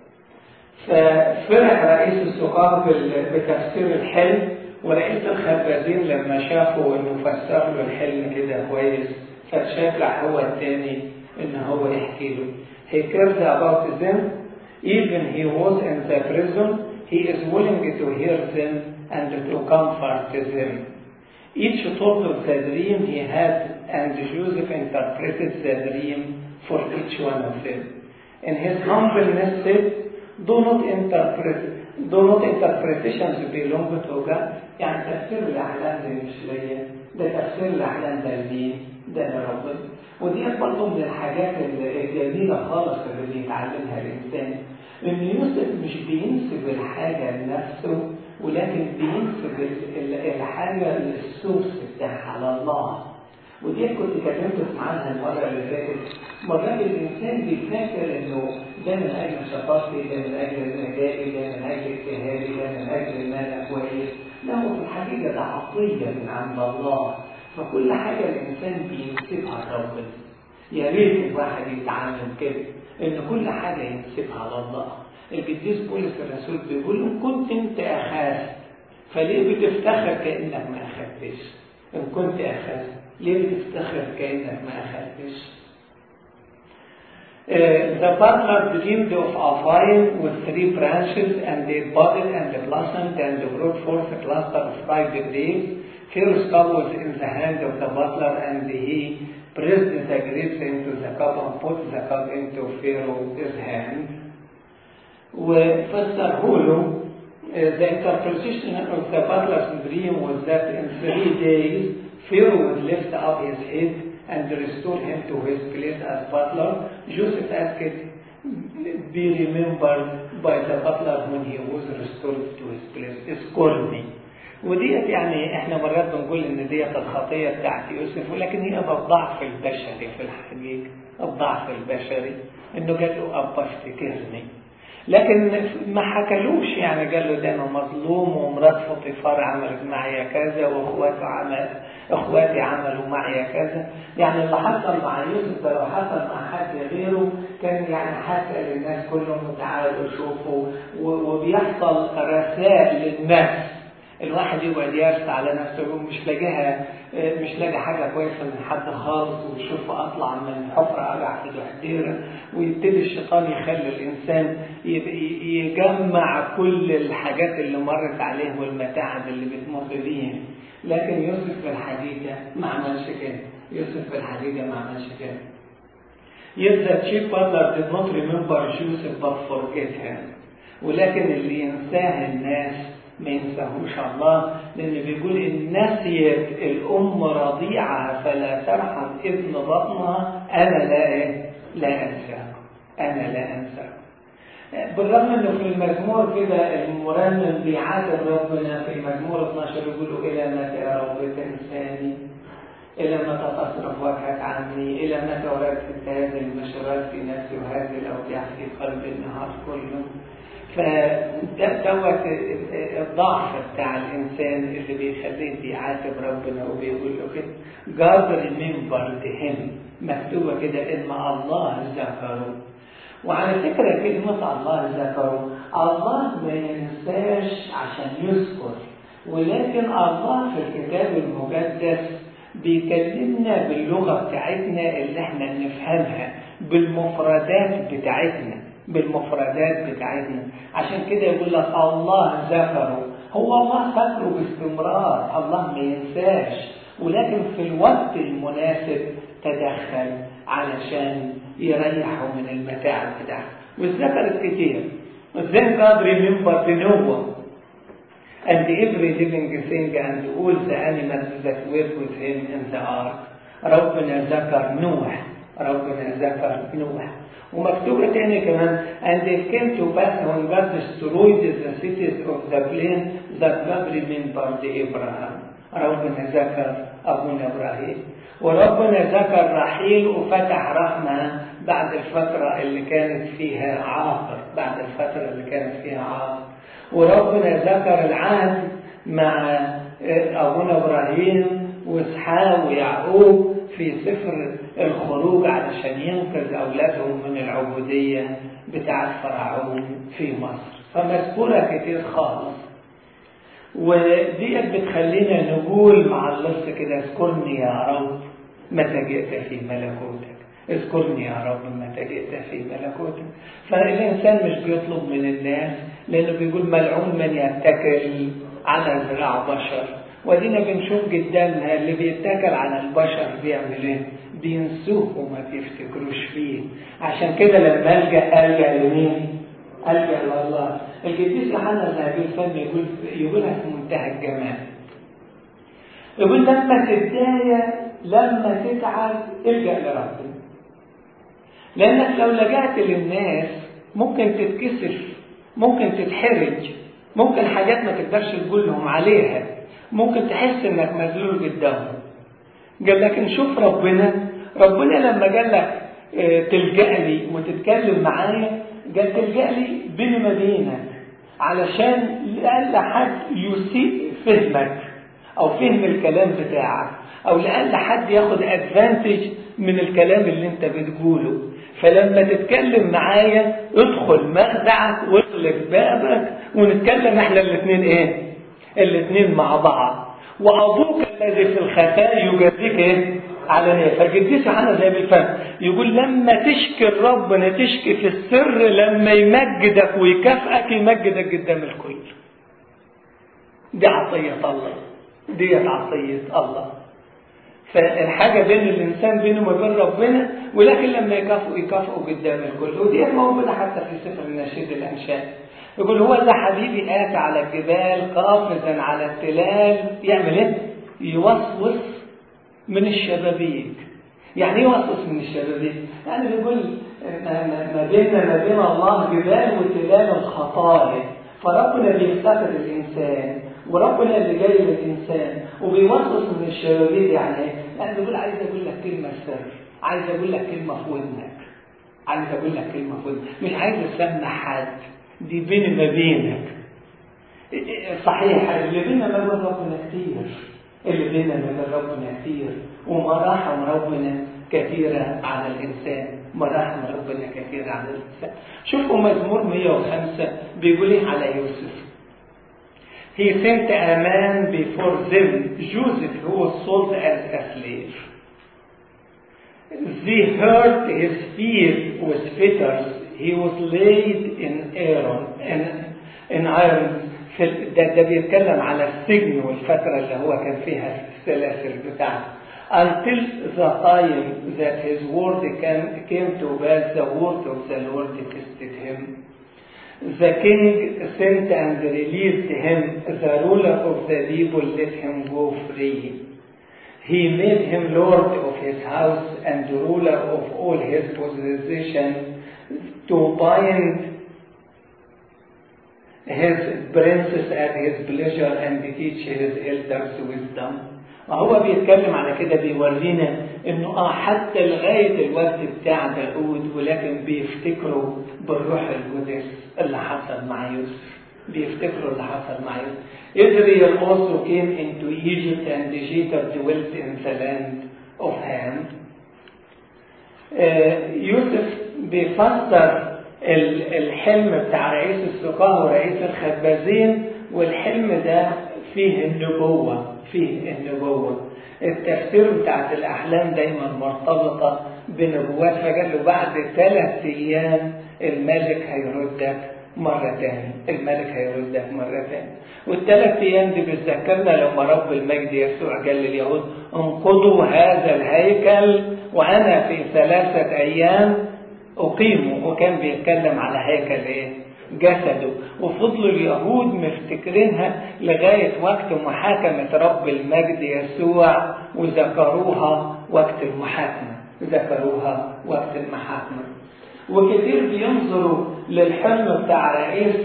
ففرح رئيس السقاة بتفسير الحلم ورئيس الخبازين لما شافوا انه فسر له الحلم كده كويس فشجع هو التاني ان هو يحكي له he cares about them even he was in the prison he is willing to hear them and to comfort them each told of the dream he had and Joseph interpreted the dream for each one of them in his humbleness said do not interpret do not interpretations belong to God يعني تفسير الأحلام ده مش ليا ده تفسير الأحلام ده لمين ده لربنا ودي برضه من الحاجات الجميلة خالص اللي بيتعلمها الإنسان إن يوسف مش بينسب الحاجة لنفسه ولكن بينسب الحاجة للسورس بتاعها على الله ودي كنت كلمت عنها المرة اللي فاتت مرات الإنسان بيفكر إنه ده من أجل شطارتي ده من أجل ذكائي ده من أجل اجتهادي ده من أجل إن أنا كويس لا هو في الحقيقة ده عطية من عند الله فكل حاجة الإنسان بينسبها لربنا يا ريت الواحد يتعلم كده إن كل حاجة ينسبها لله القديس بولس الرسول بيقول إن كنت أنت أخذت فليه بتفتخر كأنك ما أخذتش؟ إن كنت أخذت ليه بتفتخر كأنك ما أخذتش؟ Uh, the butler dreamed of a vine with three branches, and they budded and blossomed and brought forth a cluster of ripe grapes. Pharaoh's cup was in the hand of the butler, and he pressed the grapes into the cup and put the cup into Pharaoh's hand. وفسره له the interpretation of the butler's dream was that in three days Pharaoh would lift up his head and restore him to his place as butler. Joseph asked, be remembered by the butler when he was restored to his place. اذكر me. وديت يعني احنا مرات بنقول ان ديت الخطيه بتاعت يوسف ولكن هي الضعف البشري في الحقيقه الضعف البشري انه قال له ابا افتكرني لكن ما حكلوش يعني قال له ده انا مظلوم ومرات فطيفار عملت معي كذا واخواته عمل اخواتي عملوا معي كذا يعني اللي حصل مع يوسف ده لو حصل مع حد غيره كان يعني هسأل الناس كلهم تعالوا شوفوا وبيحصل رسائل للنفس الواحد يقعد يرس على نفسه يقول مش لاقيها مش لاقي حاجة كويسة من حد خالص ويشوف أطلع من حفرة أقع في دحديرة ويبتدي الشيطان يخلي الإنسان يجمع كل الحاجات اللي مرت عليه والمتاعب اللي بتمر بيها لكن يوسف في الحقيقة ما عملش كده يوسف في الحقيقة ما عملش كده Yet the chief butler did not remember Joseph but forget him ولكن اللي ينساه الناس ما ينساهوش الله لأن بيقول إن نسيت الأم رضيعها فلا ترحم ابن بطنها أنا لا إيه؟ لا أنساه أنا لا أنساه بالرغم انه في المزمور كده المرنم بيعاتب ربنا في مزمور 12 يقول الى متى يا رب تنساني؟ الى متى تصرف وجهك عني؟ الى متى ورثت هذه المشورات في نفسي وهذه الاوجاع في قلبي النهار كله؟ فدوت الضعف بتاع الانسان اللي بيخليه بيعاتب ربنا وبيقول له كده God remembered him مكتوبه كده ان الله ذكره وعلى فكرة كلمة الله ذكره الله ما ينساش عشان يذكر ولكن الله في الكتاب المقدس بيكلمنا باللغة بتاعتنا اللي احنا نفهمها بالمفردات بتاعتنا بالمفردات بتاعتنا عشان كده يقول لك الله ذكره هو الله فاكره باستمرار الله ما ينساش ولكن في الوقت المناسب تدخل علشان يريحه من المتاعب بتاعته والذكر كتير Then God remembered Noah and every living thing and all the animals that were with him in the ark. ربنا ذكر نوح ربنا ذكر نوح ومكتوبة تاني كمان and it came to pass when God destroyed the cities of the plain that God remembered Abraham ربنا ذكر أبونا إبراهيم وربنا ذكر رحيل وفتح رحمة بعد الفترة اللي كانت فيها عاقر بعد الفترة اللي كانت فيها عاقر وربنا ذكر العهد مع أبونا إبراهيم وإسحاق ويعقوب في سفر الخروج علشان ينقذ أولادهم من العبودية بتاعت فرعون في مصر فمذكورة كتير خالص وديت بتخلينا نقول مع اللص كده اذكرني يا رب متى جئت في ملكوتك اذكرني يا رب متى جئت في ملكوتك فالإنسان مش بيطلب من الناس لأنه بيقول ملعون من يتكل على ذراع بشر ودينا بنشوف قدامنا اللي بيتكل على البشر بيعمل ايه؟ بينسوه وما بيفتكروش فيه عشان كده لما ألجأ ألجأ لمين؟ ألجأ لله القديس يوحنا النبي الفم يقول يقولها في منتهى الجمال يقول لما تتضايق لما تتعب الجأ لربنا لأنك لو لجأت للناس ممكن تتكسف ممكن تتحرج ممكن حاجات ما تقدرش تقول لهم عليها ممكن تحس انك مذلول قدامهم قال لك نشوف ربنا ربنا لما قال لك تلجأ لي وتتكلم معايا قال تلجأ لي بيني ما بينك علشان لأقل حد يسيء فهمك أو فهم الكلام بتاعك أو لأقل حد ياخد ادفانتج من الكلام اللي أنت بتقوله فلما تتكلم معايا ادخل مخدعك واغلق بابك ونتكلم احنا الاثنين ايه؟ الاثنين مع بعض وابوك الذي في الخفاء يجازيك ايه؟ علانية فالقديس يوحنا زي بالفهم يقول لما تشكي ربنا تشكي في السر لما يمجدك ويكافئك يمجدك قدام الكل دي عطية الله دي عطية الله فالحاجة بين الإنسان بينه وبين ربنا ولكن لما يكافئوا يكافئوا قدام الكل ودي موجودة حتى في سفر النشيد الأنشاد يقول هو اللي حبيبي آتى على الجبال قافزا على التلال يعمل ايه؟ يوسوس من الشبابيك يعني ايه يوسوس من الشبابيك؟ يعني بيقول ما بيننا ما بين الله جبال وتلال الخطايا فربنا بيفتقد الإنسان وربنا اللي جاي للإنسان وبيوسوس من الشبابيك يعني ايه؟ يعني بيقول عايز أقول لك كلمة سر عايز أقول لك كلمة في ودنك عايز أقول لك كلمة في ودنك مش عايز أسمع حد دي بيني ما بينك صحيح اللي بيننا ما بين ربنا كتير اللي بيننا ما بين ربنا كتير ومراحم ربنا كثيرة على الإنسان مراحم ربنا كثيرة على الإنسان شوفوا مزمور 105 بيقول ايه على يوسف He sent a man before them, Joseph, who was sold as a slave. They hurt his feet with fetters he was laid in iron in, in iron في ده, ده بيتكلم على السجن والفترة اللي هو كان فيها السلاسل بتاعته until the time that his word came, came to pass the word of the Lord tested him the king sent and released him the ruler of the people let him go free he made him lord of his house and ruler of all his possessions to bind his princes at his pleasure and teach his elders wisdom. وهو بيتكلم على كده بيورينا انه اه حتى لغايه الوقت بتاع داود ولكن بيفتكروا بالروح القدس اللي حصل مع يوسف. بيفتكروا اللي حصل مع يوسف. Israel also came into Egypt and Jacob dwelt in the land of Ham. آه يوسف بيفسر الحلم بتاع رئيس السقاة ورئيس الخبازين والحلم ده فيه النبوة فيه النبوة التفسير بتاعت الأحلام دايما مرتبطة بنبوات فقال له بعد ثلاث أيام الملك هيردك مرة تاني الملك هيردك مرة تاني والثلاث أيام دي بتذكرنا لما رب المجد يسوع قال لليهود انقضوا هذا الهيكل وأنا في ثلاثة أيام أقيمه وكان بيتكلم على هيكل إيه؟ جسده وفضلوا اليهود مفتكرينها لغاية وقت محاكمة رب المجد يسوع وذكروها وقت المحاكمة ذكروها وقت المحاكمة وكثير بينظروا للحلم بتاع رئيس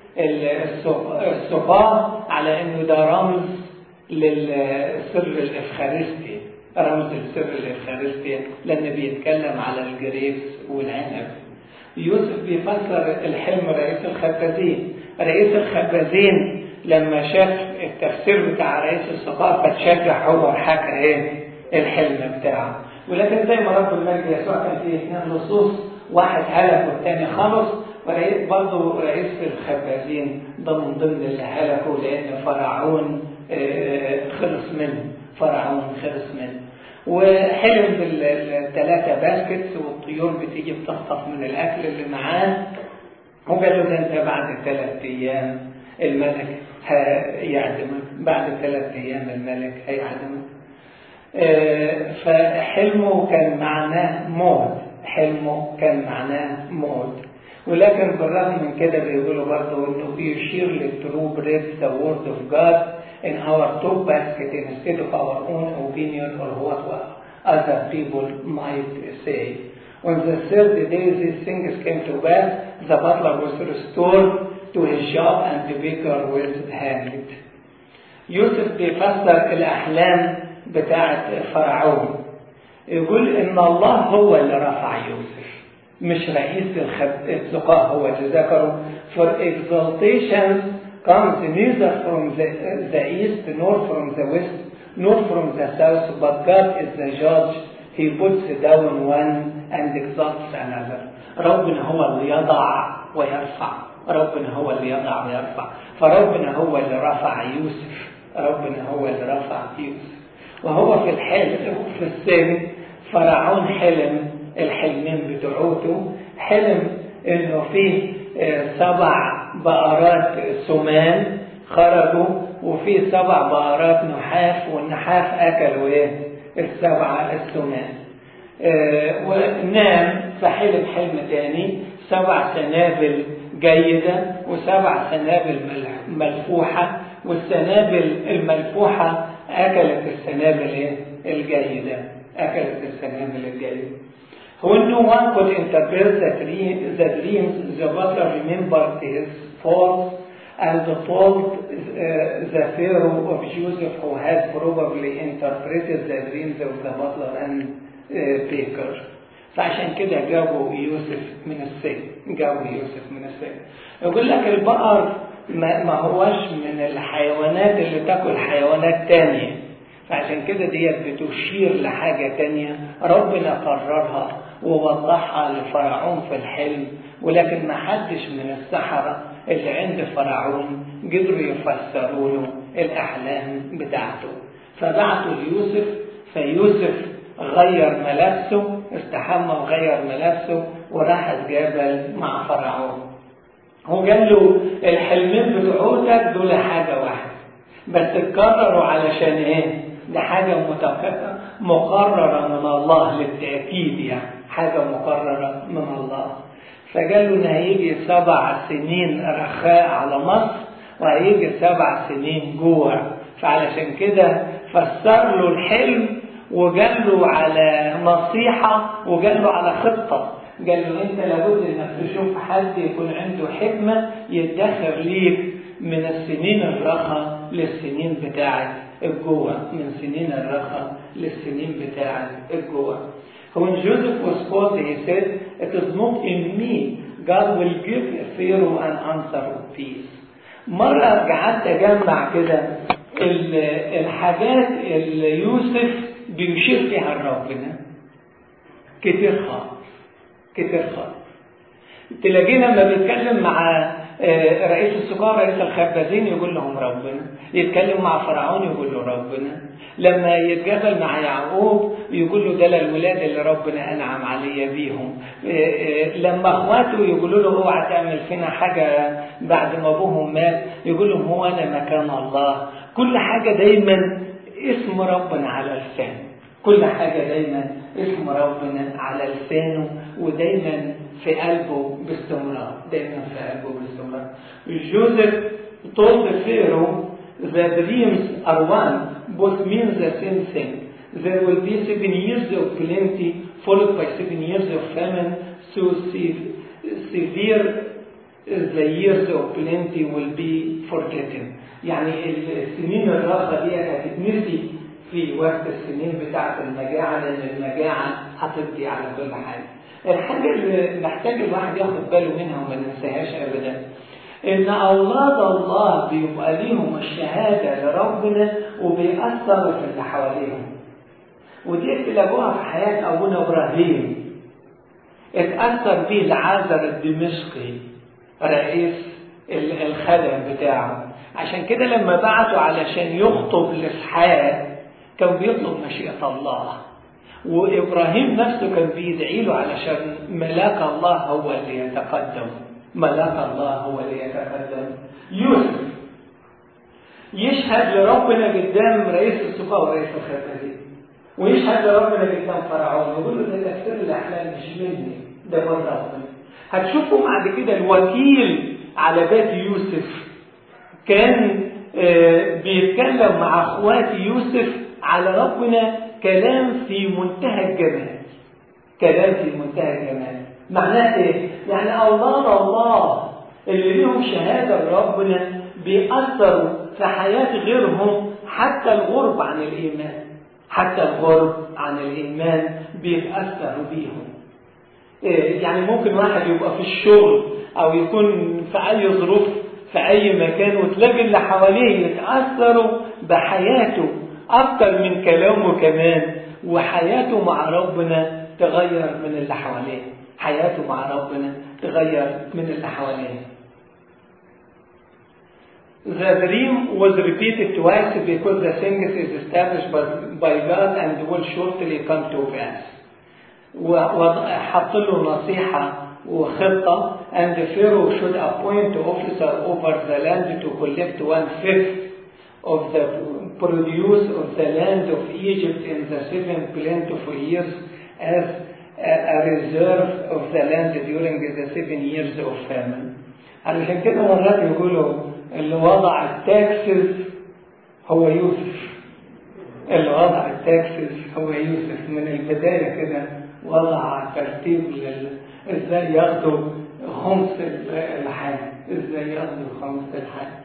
السقاة على انه ده رمز للسر الافخارستي رمز السر الافخارستي لان بيتكلم على الجريس والعنب يوسف بيفسر الحلم رئيس الخبازين رئيس الخبازين لما شاف التفسير بتاع رئيس السقاة فتشجع هو وحكى ايه الحلم بتاعه ولكن زي ما رب المجد يسوع كان فيه اثنين لصوص واحد هلك والتاني خلص ورئيس برضه رئيس الخبازين ده من ضمن اللي هلكوا لان فرعون خلص منه فرعون خلص منه وحلم بالثلاثة باسكتس والطيور بتيجي بتخطف من الأكل اللي معاه وقال له ده أنت بعد ثلاث أيام الملك هيعدمك بعد ثلاث أيام الملك هيعدمك فحلمه كان معناه موت حلمه كان معناه موت ولكن بالرغم من كده بيقولوا برضه انه بيشير للترو بريد ذا وورد اوف جاد in our top basket instead of our own opinion or what other people might say. On the third day these things came to pass, the butler was restored to his job and the baker was hanged. يوسف بيفسر الأحلام بتاعة فرعون يقول إن الله هو اللي رفع يوسف مش رئيس السقاء هو اللي ذكره for exaltation comes neither from the, the east nor from the west nor from the south but God is the judge he puts down one and exalts another ربنا هو اللي يضع ويرفع ربنا هو اللي يضع ويرفع فربنا هو اللي رفع يوسف ربنا هو اللي رفع يوسف وهو في الحلم في السن فرعون حلم الحلمين بتوعته حلم انه فيه سبع بقرات سمان خرجوا وفي سبع بقرات نحاف والنحاف اكلوا ايه السبعه السمان ونام فحلم حلم تاني سبع سنابل جيدة وسبع سنابل ملفوحة والسنابل الملفوحة أكلت السنابل الجيدة أكلت السنابل الجيدة When no one could interpret the, dream, the dreams, the butler remembered his faults and told uh, the Pharaoh of Joseph who had probably interpreted the dreams of the butler and uh, baker. فعشان كده جابوا يوسف من السجن جابوا يوسف من السجن يقول لك البقر ما, ما هوش من الحيوانات اللي تاكل حيوانات تانية فعشان كده ديت بتشير لحاجة تانية ربنا قررها ووضحها لفرعون في الحلم ولكن ما حدش من السحرة اللي عند فرعون قدروا يفسروا له الأحلام بتاعته فبعتوا ليوسف فيوسف غير ملابسه استحمى وغير ملابسه وراح الجبل مع فرعون وقال له الحلمين بتوعتك دول حاجة واحدة بس اتكرروا علشان ايه؟ ده حاجة مقررة من الله للتأكيد يعني حاجة مقررة من الله فقال له ان هيجي سبع سنين رخاء على مصر وهيجي سبع سنين جوع فعلشان كده فسر له الحلم وقال له على نصيحة وقال له على خطة قال له انت لابد انك تشوف حد يكون عنده حكمة يدخر ليك من السنين الرخاء للسنين بتاعة الجوع من سنين الرخاء للسنين بتاعة الجوع When Joseph was called, he said, It is not in me. God will give Pharaoh an answer of peace. مرة قعدت أجمع كده الحاجات اللي يوسف بيشير فيها لربنا كتير خالص كتير خالص تلاقينا لما بيتكلم مع رئيس السكان رئيس الخبازين يقول لهم ربنا يتكلم مع فرعون يقول له ربنا لما يتقابل مع يعقوب يقول له ده الولاد اللي ربنا انعم علي بيهم لما اخواته يقولوا له اوعى تعمل فينا حاجه بعد ما ابوهم مات يقول لهم هو انا مكان الله كل حاجه دايما اسم ربنا على لسانه كل حاجه دايما اسم ربنا على لسانه ودايما في قلبه باستمرار دايما في قلبه باستمرار جوزيف told Pharaoh the dreams are one both mean the same thing there will be seven years of plenty followed by seven years of famine so severe the years of plenty will be forgotten يعني السنين الراقة دي هتتنسي في وقت السنين بتاعة المجاعة لأن المجاعة هتقضي على كل حاجة. الحاجة اللي محتاج الواحد ياخد باله منها وما ننساهاش أبدا إن أولاد الله بيبقى ليهم الشهادة لربنا وبيأثروا في اللي حواليهم. ودي تلاقوها في حياة أبونا إبراهيم. اتأثر بيه العازر الدمشقي رئيس الخدم بتاعه. عشان كده لما بعتوا علشان يخطب لإسحاق كان بيطلب مشيئة الله وإبراهيم نفسه كان بيدعي له علشان ملاك الله هو اللي يتقدم ملاك الله هو اللي يتقدم يوسف يشهد لربنا قدام رئيس السقاء ورئيس الخزنة ويشهد لربنا قدام فرعون يقول له ده تفسير الأحلام مش مني ده من ربنا هتشوفوا بعد كده الوكيل على بيت يوسف كان بيتكلم مع اخوات يوسف على ربنا كلام في منتهى الجمال كلام في منتهى الجمال معناه ايه يعني اولاد الله اللي لهم شهاده لربنا بيأثروا في حياه غيرهم حتى الغرب عن الايمان حتى الغرب عن الايمان بيتاثروا بيهم يعني ممكن واحد يبقى في الشغل او يكون في اي ظروف في أي مكان وتلاقي اللي حواليه يتأثروا بحياته أكتر من كلامه كمان وحياته مع ربنا تغير من اللي حواليه حياته مع ربنا تغير من اللي حواليه The dream was repeated twice because the thing is established by God and will shortly come to pass. وحط له نصيحة وخطة and the Pharaoh should appoint officer over the land to collect one fifth of the produce of the land of Egypt in the seven plentiful years as a reserve of the land during the seven years of famine. علشان كده مرات يقولوا اللي وضع التاكسز هو يوسف اللي وضع التاكسز هو يوسف من البداية كده وضع ترتيب لل... ازاي ياخدوا خمس الحاجة ازاي ياخدوا خمس الحاجة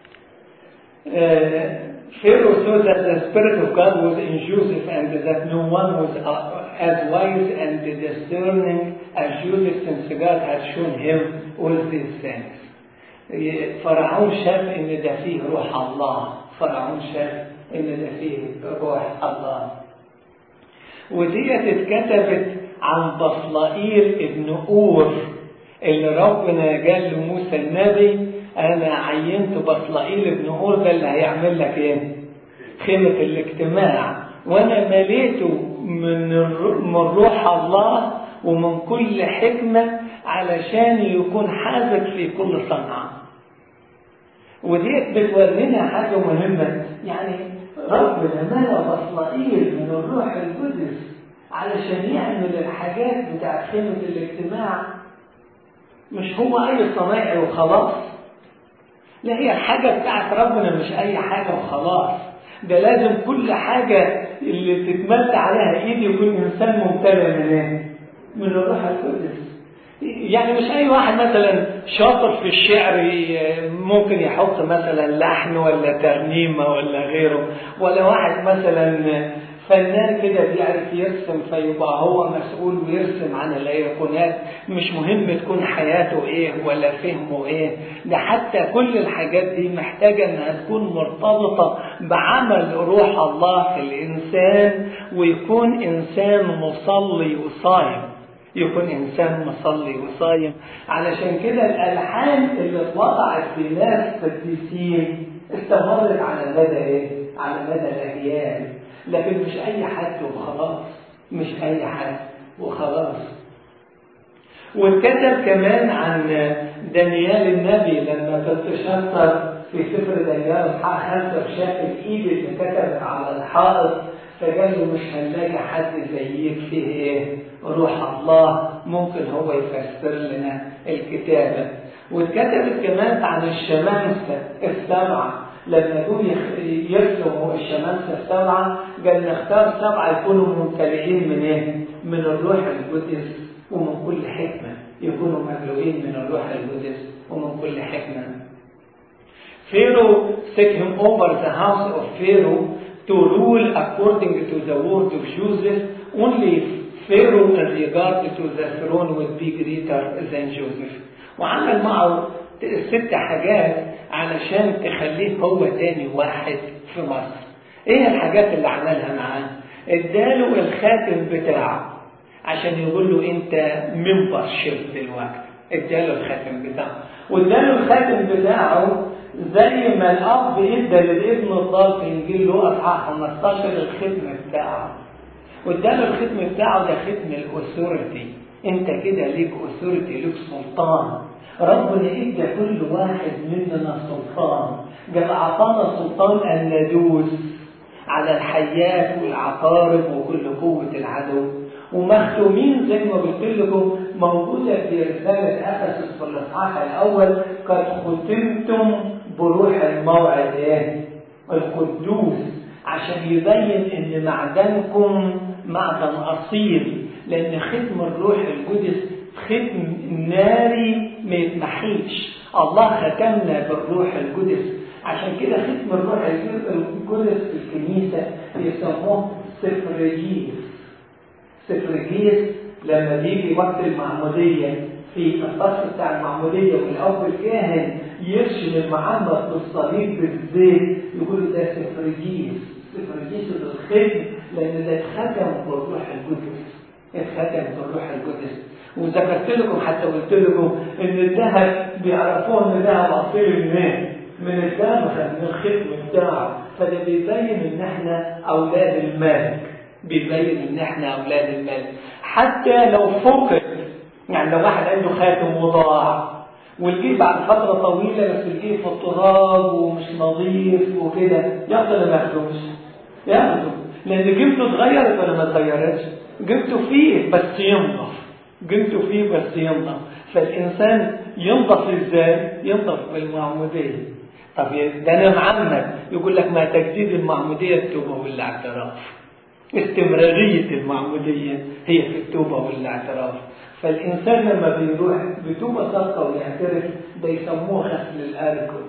Pharaoh saw that the Spirit of God was in Joseph and that no one was as wise and discerning as Joseph since God had shown him all these things. فرعون شاف ان ده فيه روح الله فرعون شاف ان ده فيه روح الله وديت اتكتبت عن بصلائيل ابن اور اللي ربنا قال لموسى النبي انا عينت بصلائيل ابن اور ده اللي هيعمل لك ايه خيمة الاجتماع وانا مليته من من روح الله ومن كل حكمة علشان يكون حاذق في كل صنعة وديت بتورينا حاجة مهمة يعني ربنا ملا بصلائيل من الروح القدس علشان يعمل الحاجات بتاعت خيمة الاجتماع مش هو أي صنايعي وخلاص لا هي الحاجة بتاعت ربنا مش أي حاجة وخلاص ده لازم كل حاجة اللي تتمد عليها إيد يكون إنسان ممتلئ من إيه؟ من الروح القدس يعني مش أي واحد مثلا شاطر في الشعر ممكن يحط مثلا لحن ولا ترنيمة ولا غيره ولا واحد مثلا فنان كده بيعرف يرسم فيبقى هو مسؤول ويرسم عن الايقونات مش مهم تكون حياته ايه ولا فهمه ايه ده حتى كل الحاجات دي محتاجة انها تكون مرتبطة بعمل روح الله في الانسان ويكون انسان مصلي وصايم يكون إنسان مصلي وصايم علشان كده الألحان اللي اتوضعت في ناس قديسين استمرت على مدى إيه؟ على مدى الأجيال لكن مش أي حد وخلاص مش أي حد وخلاص واتكتب كمان عن دانيال النبي لما تتشطر في سفر دانيال اصحاح خمسه وشاف الايد اللي كتبت على الحائط فقال له مش هنلاقي حد زيك فيه ايه؟ روح الله ممكن هو يفسر لنا الكتابه واتكتبت كمان عن الشمامسه السبعه لما جم يرسموا الشمامسه السبعه قال نختار سبعه يكونوا ممتلئين من ايه؟ من الروح القدس ومن كل حكمة يكونوا مملوئين من الروح القدس ومن كل حكمة Pharaoh set him over the house of Pharaoh to rule according to the word of Joseph. Only Pharaoh in regard to the throne would be greater than Joseph. وعمل معه ست حاجات علشان تخليه هو تاني واحد في مصر. ايه الحاجات اللي عملها معاه؟ اداله الخاتم بتاعه عشان يقول له انت منبر شيب دلوقتي اداله الخاتم بتاعه واداله الخاتم بتاعه زي ما الاب ادى للابن الضال في انجيل لوقا اصحاح 15 الختم بتاعه واداله الختم بتاعه ده ختم الاثورتي انت كده ليك اثورتي ليك سلطان ربنا ادى كل واحد مننا سلطان قال اعطانا سلطان ان ندوس على الحيات والعقارب وكل قوه العدو ومختومين زي ما قلت لكم موجودة في رسالة أفسس في الإصحاح الأول قد ختمتم بروح الموعد إيه؟ القدوس عشان يبين إن معدنكم معدن أصيل لأن ختم الروح القدس ختم ناري ما يتمحيش الله ختمنا بالروح القدس عشان كده ختم الروح القدس في الكنيسة يسموه سفرجيس سفرجيس لما بيجي وقت المعمودية في الفصل بتاع المعمودية والأب الكاهن يرشم المعمد بالصليب بالزيت يقول ده سفرجيس سفرجيس الختم لأن ده اتختم بالروح القدس اتختم بالروح القدس وذكرت لكم حتى قلت لكم ان الذهب بيعرفوه ان الذهب اصيل منين؟ من الدمغه من الختم بتاعه فده بيبين ان احنا اولاد الملك بيبين ان احنا اولاد الملك حتى لو فقد يعني لو واحد عنده خاتم وضاع والجيب بعد فتره طويله بس الجيب في التراب ومش نظيف وكده ياخده ولا ما ياخدوش؟ ياخده لان جبته اتغيرت ولا ما اتغيرتش؟ جبته فيه بس ينضف جبته فيه بس ينضف فالانسان ينضف ازاي؟ ينضف بالمعموديه طب ده انا معمد يقول لك ما تجديد المعموديه التوبه والاعتراف استمرارية المعمودية هي في التوبة والاعتراف فالإنسان لما بيروح بتوبة صادقة ويعترف ده يسموه غسل الأرجل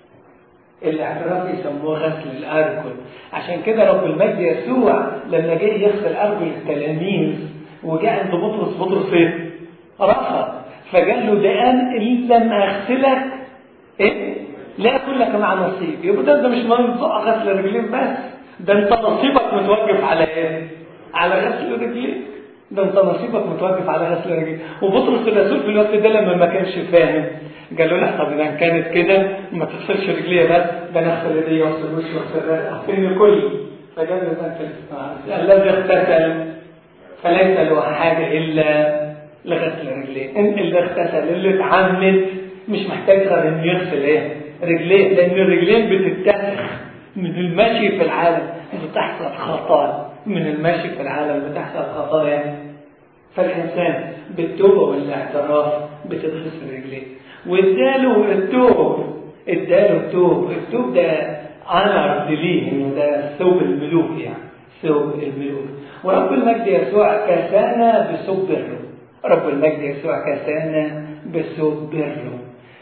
الاعتراف يسموه غسل الأرجل عشان كده رب المجد يسوع لما جه يغسل أرجل التلاميذ وجاء عند بطرس بطرس ايه؟ رفض فقال له ده أن إن لم أغسلك إيه؟ لا يكون لك مع نصيب يبقى ده, ده مش موضوع غسل الرجلين بس ده انت نصيبك متوقف على ايه؟ على غسل رجليك ده انت نصيبك متوقف على غسل رجليك وبطرس الرسول في الوقت ده لما ما كانش فاهم قال له لا طب اذا كانت كده ما تغسلش رجليا بس ده انا اغسل ايديا واغسل وشي واغسل اغسلني كل فقال له ده انت الذي اغتسل فليس له حاجه الا لغسل رجليه ان اللي اغتسل اللي اتعمد مش محتاج غير انه يغسل ايه؟ رجليه لان الرجلين بتتسخ من المشي في العالم بتحصل خطايا من المشي في العالم بتحصل خطايا فالإنسان بالتوبة والاعتراف بتتغسل رجليه واداله التوب اداله التوب التوب ده انر ليه انه ده ثوب الملوك يعني ثوب الملوك ورب المجد يسوع كسانا بثوب بره رب المجد يسوع كسانا بثوب بره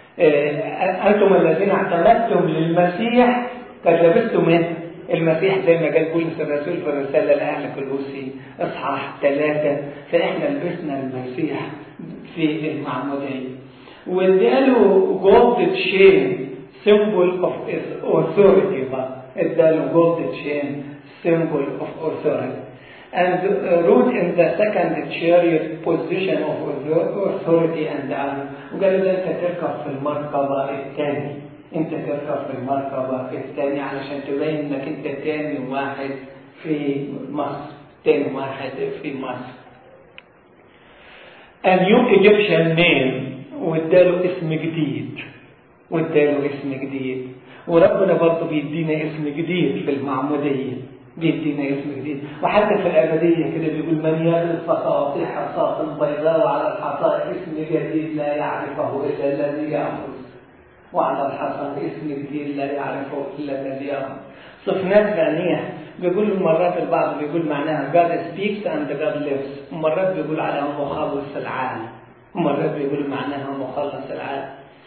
أنتم الذين اعتمدتم للمسيح قد لبستم من المسيح زي ما قال بولس الرسول في الرسالة لأهل كلوسي إصحاح ثلاثة فإحنا لبسنا المسيح في المعمودية واداله جولد تشين سيمبل اوف اوثوريتي بقى اداله جولد تشين سيمبل اوف اوثوريتي and ruled in the second chariot position of authority and honor وقالوا ده انت تركب في المركبة الثاني انت تركب في المركبة الثاني علشان تبين انك انت تاني واحد في مصر تاني واحد في مصر a new Egyptian name واداله اسم جديد واداله اسم جديد وربنا برضه بيدينا اسم جديد في المعمودية بيدينا اسم جديد وحتى في الأبدية كده بيقول من يغرس فصاطي حصاة بيضاء وعلى الحصاة اسم جديد لا يعرفه إلا الذي يأخذ وعلى الحصاة اسم جديد لا يعرفه إلا الذي يأخذ صفنات ثانية بيقول مرات البعض بيقول معناها God speaks and God lives ومرات بيقول عليها مخلص العالم ومرات بيقول معناها مخلص العالم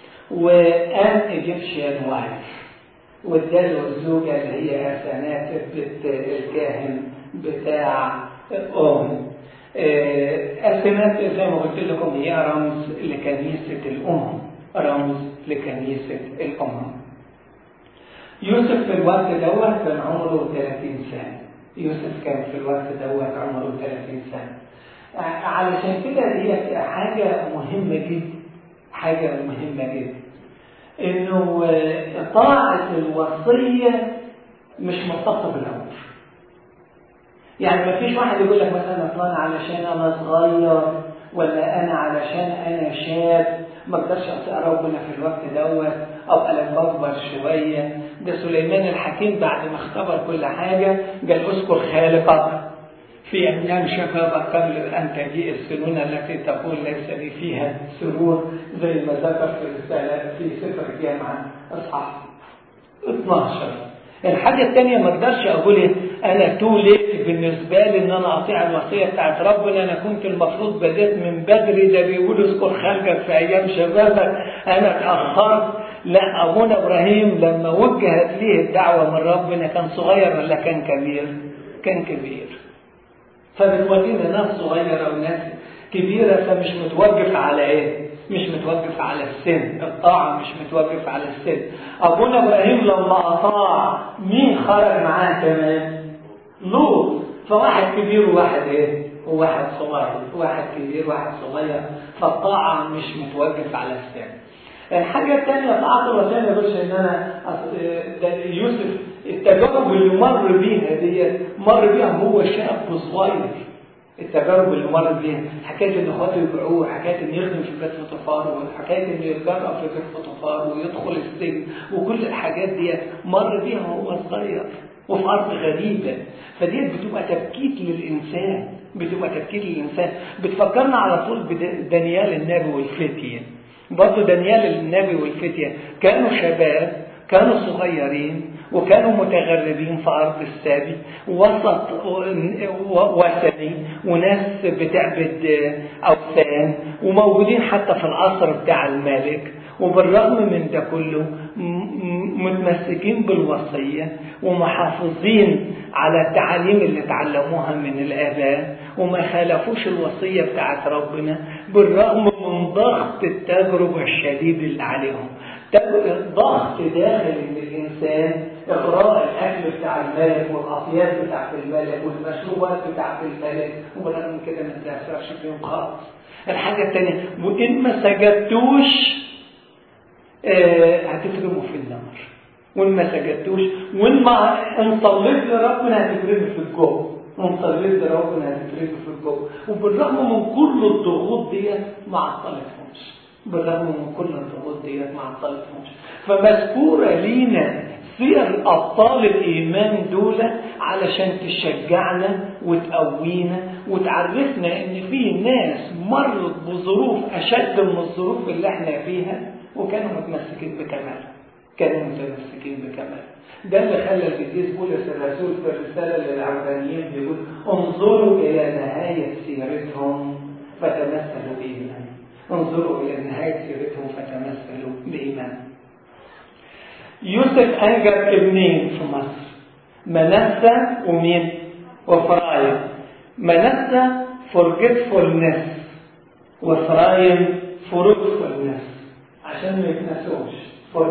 وان ايجيبشن وايف واداله الزوجة اللي هي أسانات الكاهن بتاع أم أسانات زي ما قلت لكم هي رمز لكنيسة الأم رمز لكنيسة الأم يوسف في الوقت دوت كان عمره 30 سنة يوسف كان في الوقت دوت عمره 30 سنة علشان كده دي حاجة مهمة جدا حاجة مهمة جدا انه طاعة الوصية مش مرتبطة بالعمر يعني ما فيش واحد يقول لك مثلا فلان علشان انا صغير ولا انا علشان انا شاب ما اقدرش اطيع ربنا في الوقت دوت او انا بكبر شويه ده سليمان الحكيم بعد ما اختبر كل حاجه قال اذكر خالقك في أيام شبابك قبل أن تجيء السنون التي تقول ليس لي فيها سرور زي ما ذكر في رسالة في سفر الجامعة أصحاح 12 الحاجة الثانية ما اقدرش أقول إيه أنا تو ليت بالنسبة لي إن أنا أطيع الوصية بتاعت ربنا أنا كنت المفروض بديت من بدري ده بيقول اذكر خلقك في أيام شبابك أنا اتأخرت لا أبونا إبراهيم لما وجهت ليه الدعوة من ربنا كان صغير ولا كان كبير؟ كان كبير فبتورينا ناس صغيرة وناس كبيرة فمش متوقف على ايه؟ مش متوقف على السن، الطاعة مش متوقف على السن. أبونا إبراهيم لما أطاع مين خرج معاه كمان؟ لوط، فواحد كبير وواحد ايه؟ وواحد صغير، واحد كبير وواحد صغير، فالطاعة مش متوقف على السن. الحاجة الثانية طاعة الوصية ما يقولش إن أنا يوسف التجارب اللي مر بيها دي مر بيها هو شاب صغير التجارب اللي مر بيها حكايه ان اخواته يبيعوه حكايه انه يخدم في بيت فطفار وحكايه انه يتجرأ في بيت فطفار ويدخل السجن وكل الحاجات دي مر بيها وهو صغير وفي ارض غريبه فديت بتبقى تبكيت للانسان بتبقى تبكيت للانسان بتفكرنا على طول بدانيال النبي والفتيه برضه دانيال النبي والفتيه كانوا شباب كانوا صغيرين وكانوا متغربين في أرض السابي وسط وثني وناس بتعبد أوثان وموجودين حتى في القصر بتاع الملك وبالرغم من ده كله متمسكين بالوصية ومحافظين على التعاليم اللي تعلموها من الآباء وما خالفوش الوصية بتاعت ربنا بالرغم من ضغط التجربة الشديد اللي عليهم ضغط داخل ان الانسان اغراء الاكل بتاع الملك والاطياف بتاعت الملك والمشروبات بتاعت الملك وبالرغم من كده ما تاثرش فيهم خالص. الحاجه الثانيه وان ما سجدتوش آه هتفرموا في النار. وان ما سجدتوش وان ما ان صليت لربنا هتفرموا في الجو. وان صليت لربنا هتفرموا في الجو. وبالرغم من كل الضغوط ديت ما عطلتهمش. بالرغم من كل الضغوط ديت ما عطلتهمش فمذكورة لينا سير أبطال الإيمان دول علشان تشجعنا وتقوينا وتعرفنا إن في ناس مرت بظروف أشد من الظروف اللي إحنا فيها وكانوا متمسكين بكمال كانوا متمسكين بكمال ده اللي خلى القديس بولس الرسول في الرسالة للعبرانيين بيقول انظروا إلى نهاية سيرتهم فتمثلوا بإيمان انظروا إلى نهاية سيرتهم فتمثلوا بإيمان يوسف أنجب ابنين في مصر منسى ومين؟ وفرايم منسى forgetfulness وفرايم fruitfulness عشان ما يتنسوش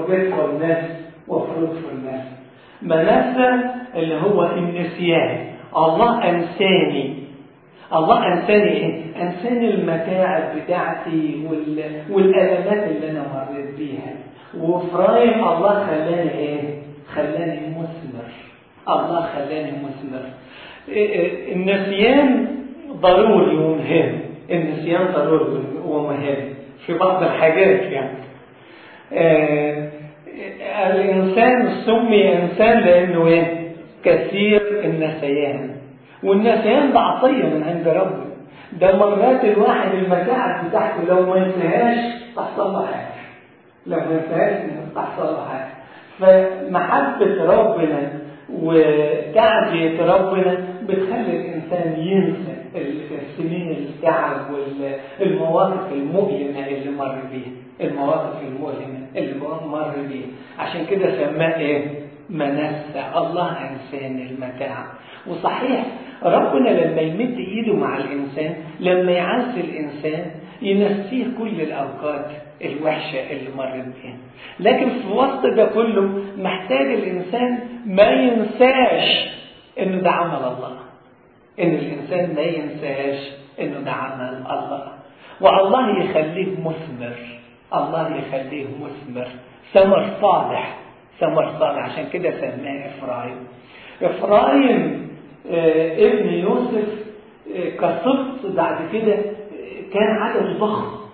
forgetfulness وfruitfulness منسى اللي هو النسيان الله أنساني الله أنساني إيه؟ أنساني المتاعب بتاعتي وال... والألمات اللي أنا مريت بيها وإفرايم الله خلاني إيه؟ خلاني مثمر الله خلاني مثمر النسيان ضروري ومهم النسيان ضروري ومهم في بعض الحاجات يعني آه الإنسان سمي إنسان لأنه إيه؟ كثير النسيان والنسيان ده عطية من عند ربنا ده مرات الواحد المتاعب بتاعته لو ما ينساهاش تحصل له حاجة لو ما ينساهاش تحصل له حاجة فمحبة ربنا وتعزية ربنا بتخلي الإنسان ينسى السنين التعب والمواقف المؤلمة اللي مر بيها المواقف المؤلمة اللي مر بيها عشان كده سماه إيه؟ منسى الله أنسان المتاع وصحيح ربنا لما يمد إيده مع الإنسان لما يعزي الإنسان ينسيه كل الأوقات الوحشة اللي مرت بيها لكن في وسط ده كله محتاج الإنسان ما ينساش إنه ده عمل الله إن الإنسان ما ينساش إنه ده عمل الله والله يخليه مثمر الله يخليه مثمر ثمر صالح ثمر صالح عشان كده سماه إفرايم إفرايم آه ابن يوسف آه كسبط بعد كده آه كان عدده ضخم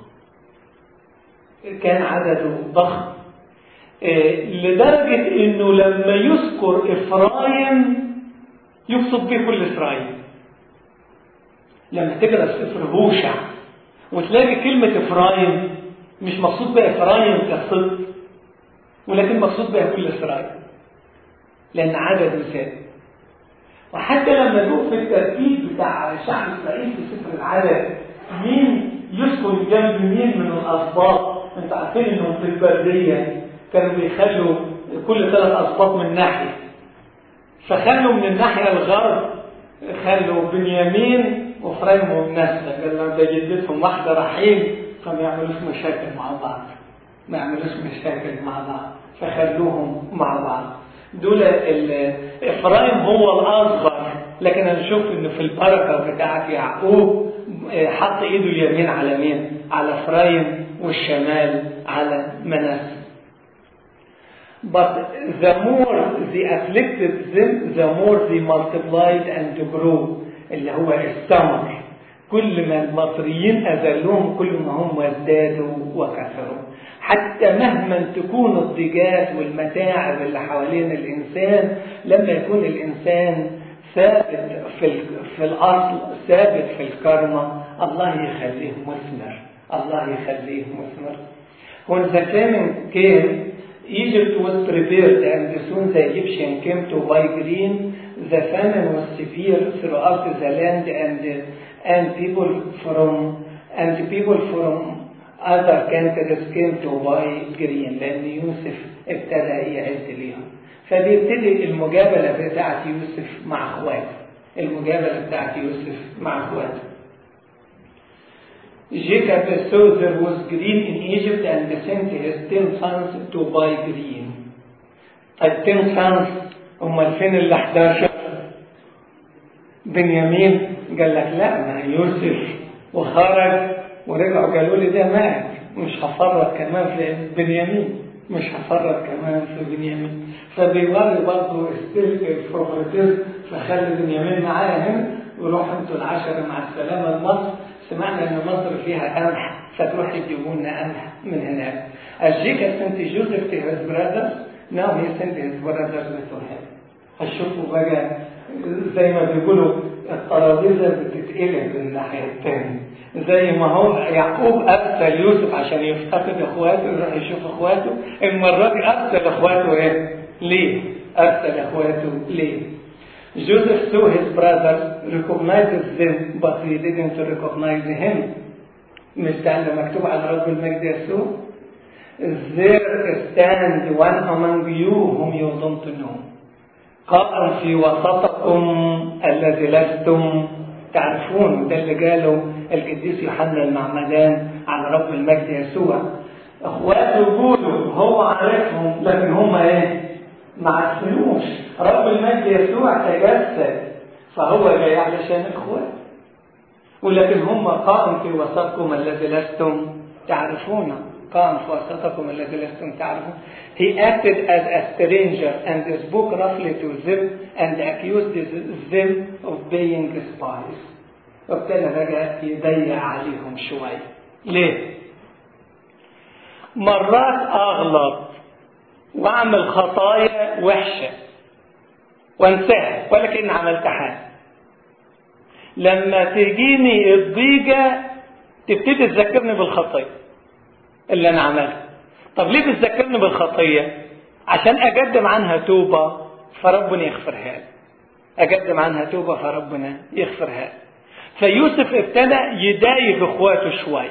كان عدده ضخم لدرجة انه لما يذكر افرايم يقصد به كل اسرائيل لما تقرا سفر هوشع وتلاقي كلمة افرايم مش مقصود بها افرايم كالصدق ولكن مقصود بها كل اسرائيل لان عدد زاد وحتى لما نشوف في الترتيب بتاع شعب اسرائيل في سفر العدد مين يسكن جنب مين من الاسباط انتوا عارفين انهم في البرديه كانوا بيخلوا كل ثلاث اسباط من ناحيه فخلوا من الناحيه الغرب خلوا بنيامين وفريم ومنسى قال لهم ده جدتهم واحده رحيل فما يعملوش مشاكل مع بعض ما يعملوش مشاكل مع بعض فخلوهم مع بعض دول افرايم هو الاصغر لكن هنشوف انه في البركه بتاعت يعقوب حط ايده اليمين على مين؟ على افرايم والشمال على منسى. But the more they afflicted them, the more they multiplied and grew اللي هو الثمر. كل ما المصريين أذلوهم كل ما هم ازدادوا وكثروا. حتى مهما تكون الضيقات والمتاعب اللي حوالين الإنسان لما يكون الإنسان ثابت في في الأصل ثابت في الكرمة الله يخليه مثمر الله يخليه مثمر When the famine came, Egypt was prepared and soon the Egyptian came to buy grain. The famine was severe throughout the land and and people from and people from other countries came to buy grain لأن يوسف ابتدى يعد ليهم. فبيبتدي المجابلة بتاعت يوسف مع اخواته المجابلة بتاعت يوسف مع اخواته Jacob saw there was green in Egypt and sent his ten sons to buy green. ال ten sons هم فين ال 11 بنيامين قال لك لا ما يوسف وخرج ورجعوا قالوا لي ده مات مش هفرط كمان في بنيامين مش هفرط كمان في بنيامين فبيوري برضه ستيل الفروغاتيف فخلي بنيامين معايا هنا وروح انتوا العشرة مع السلامة لمصر سمعنا ان مصر فيها قمح فتروح يجيبوا لنا قمح من هناك. الجيكا سنت جوزيف to his brothers now he sent his brothers to him. هتشوفوا بقى زي ما بيقولوا الترابيزه بتتقلب من الناحيه الثانيه. زي ما هو يعقوب ارسل يوسف عشان يفتقد اخواته يروح يشوف اخواته المره دي ارسل اخواته ايه؟ ليه؟ ارسل اخواته ليه؟ Joseph saw his brothers, recognized them, but he didn't recognize him. مش ده اللي مكتوب على رب المجد يسوع؟ There stand one among you whom you don't know. قائم في وسطكم الذي لستم تعرفون ده اللي قاله القديس يوحنا المعمدان على رب المجد يسوع. اخواته يقولوا هو عارفهم لكن هم ايه؟ ما عرفنوش رب المجد يسوع تجسد فهو جاي علشان اخوات ولكن هم قائم في وسطكم الذي لستم تعرفونه قام في وسطكم الذي لستم تعرفون he acted as a stranger and spoke roughly to them and accused them of being spies وابتدى بقى يضيق عليهم شوية ليه؟ مرات أغلط وأعمل خطايا وحشة وانساها ولكن عملت حاجة لما تجيني الضيقة تبتدي تذكرني بالخطية اللي أنا عملها طب ليه بتذكرني بالخطية؟ عشان أقدم عنها توبة فربنا يغفرها لي أقدم عنها توبة فربنا يغفرها لي فيوسف ابتدى يضايق اخواته شويه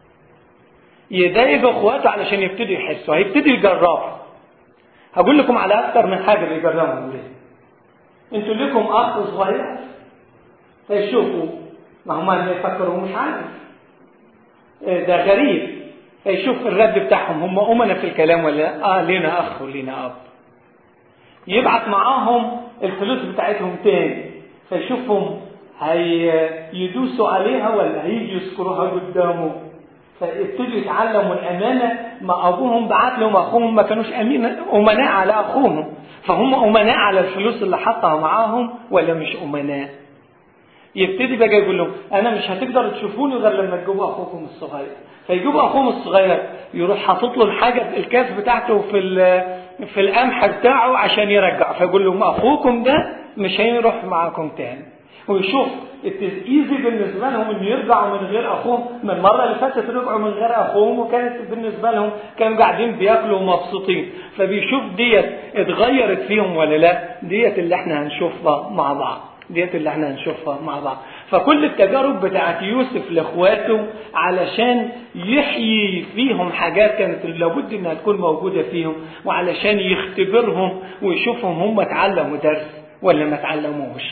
يضايق اخواته علشان يبتدوا يحسوا هيبتدوا يجربوا هقول لكم على اكتر من حاجه بيجربوا ليه انتوا لكم اخ صغير فيشوفوا ما هم اللي يفكروا مش عارف ده غريب فيشوف الرد بتاعهم هم أمنا في الكلام ولا اه لينا اخ ولينا اب يبعت معاهم الفلوس بتاعتهم تاني فيشوفهم هيدوسوا عليها ولا هيجوا يذكروها قدامه فابتدوا يتعلموا الامانه ما ابوهم بعت لهم اخوهم ما كانوش امين امناء على اخوهم فهم امناء على الفلوس اللي حطها معاهم ولا مش امناء يبتدي بقى يقول لهم انا مش هتقدروا تشوفوني غير لما تجيبوا اخوكم الصغير فيجيبوا اخوهم الصغير يروح حاطط له الحاجه الكاس بتاعته في في القمح بتاعه عشان يرجع فيقول لهم اخوكم ده مش هيروح معاكم تاني ويشوف ايزي بالنسبه لهم ان يرجعوا من غير اخوهم من المره اللي فاتت رجعوا من غير اخوهم وكانت بالنسبه لهم كانوا قاعدين بياكلوا ومبسوطين فبيشوف ديت اتغيرت فيهم ولا لا ديت اللي احنا هنشوفها مع بعض ديت اللي احنا هنشوفها مع بعض فكل التجارب بتاعت يوسف لاخواته علشان يحيي فيهم حاجات كانت لابد انها تكون موجوده فيهم وعلشان يختبرهم ويشوفهم هم اتعلموا درس ولا ما اتعلموش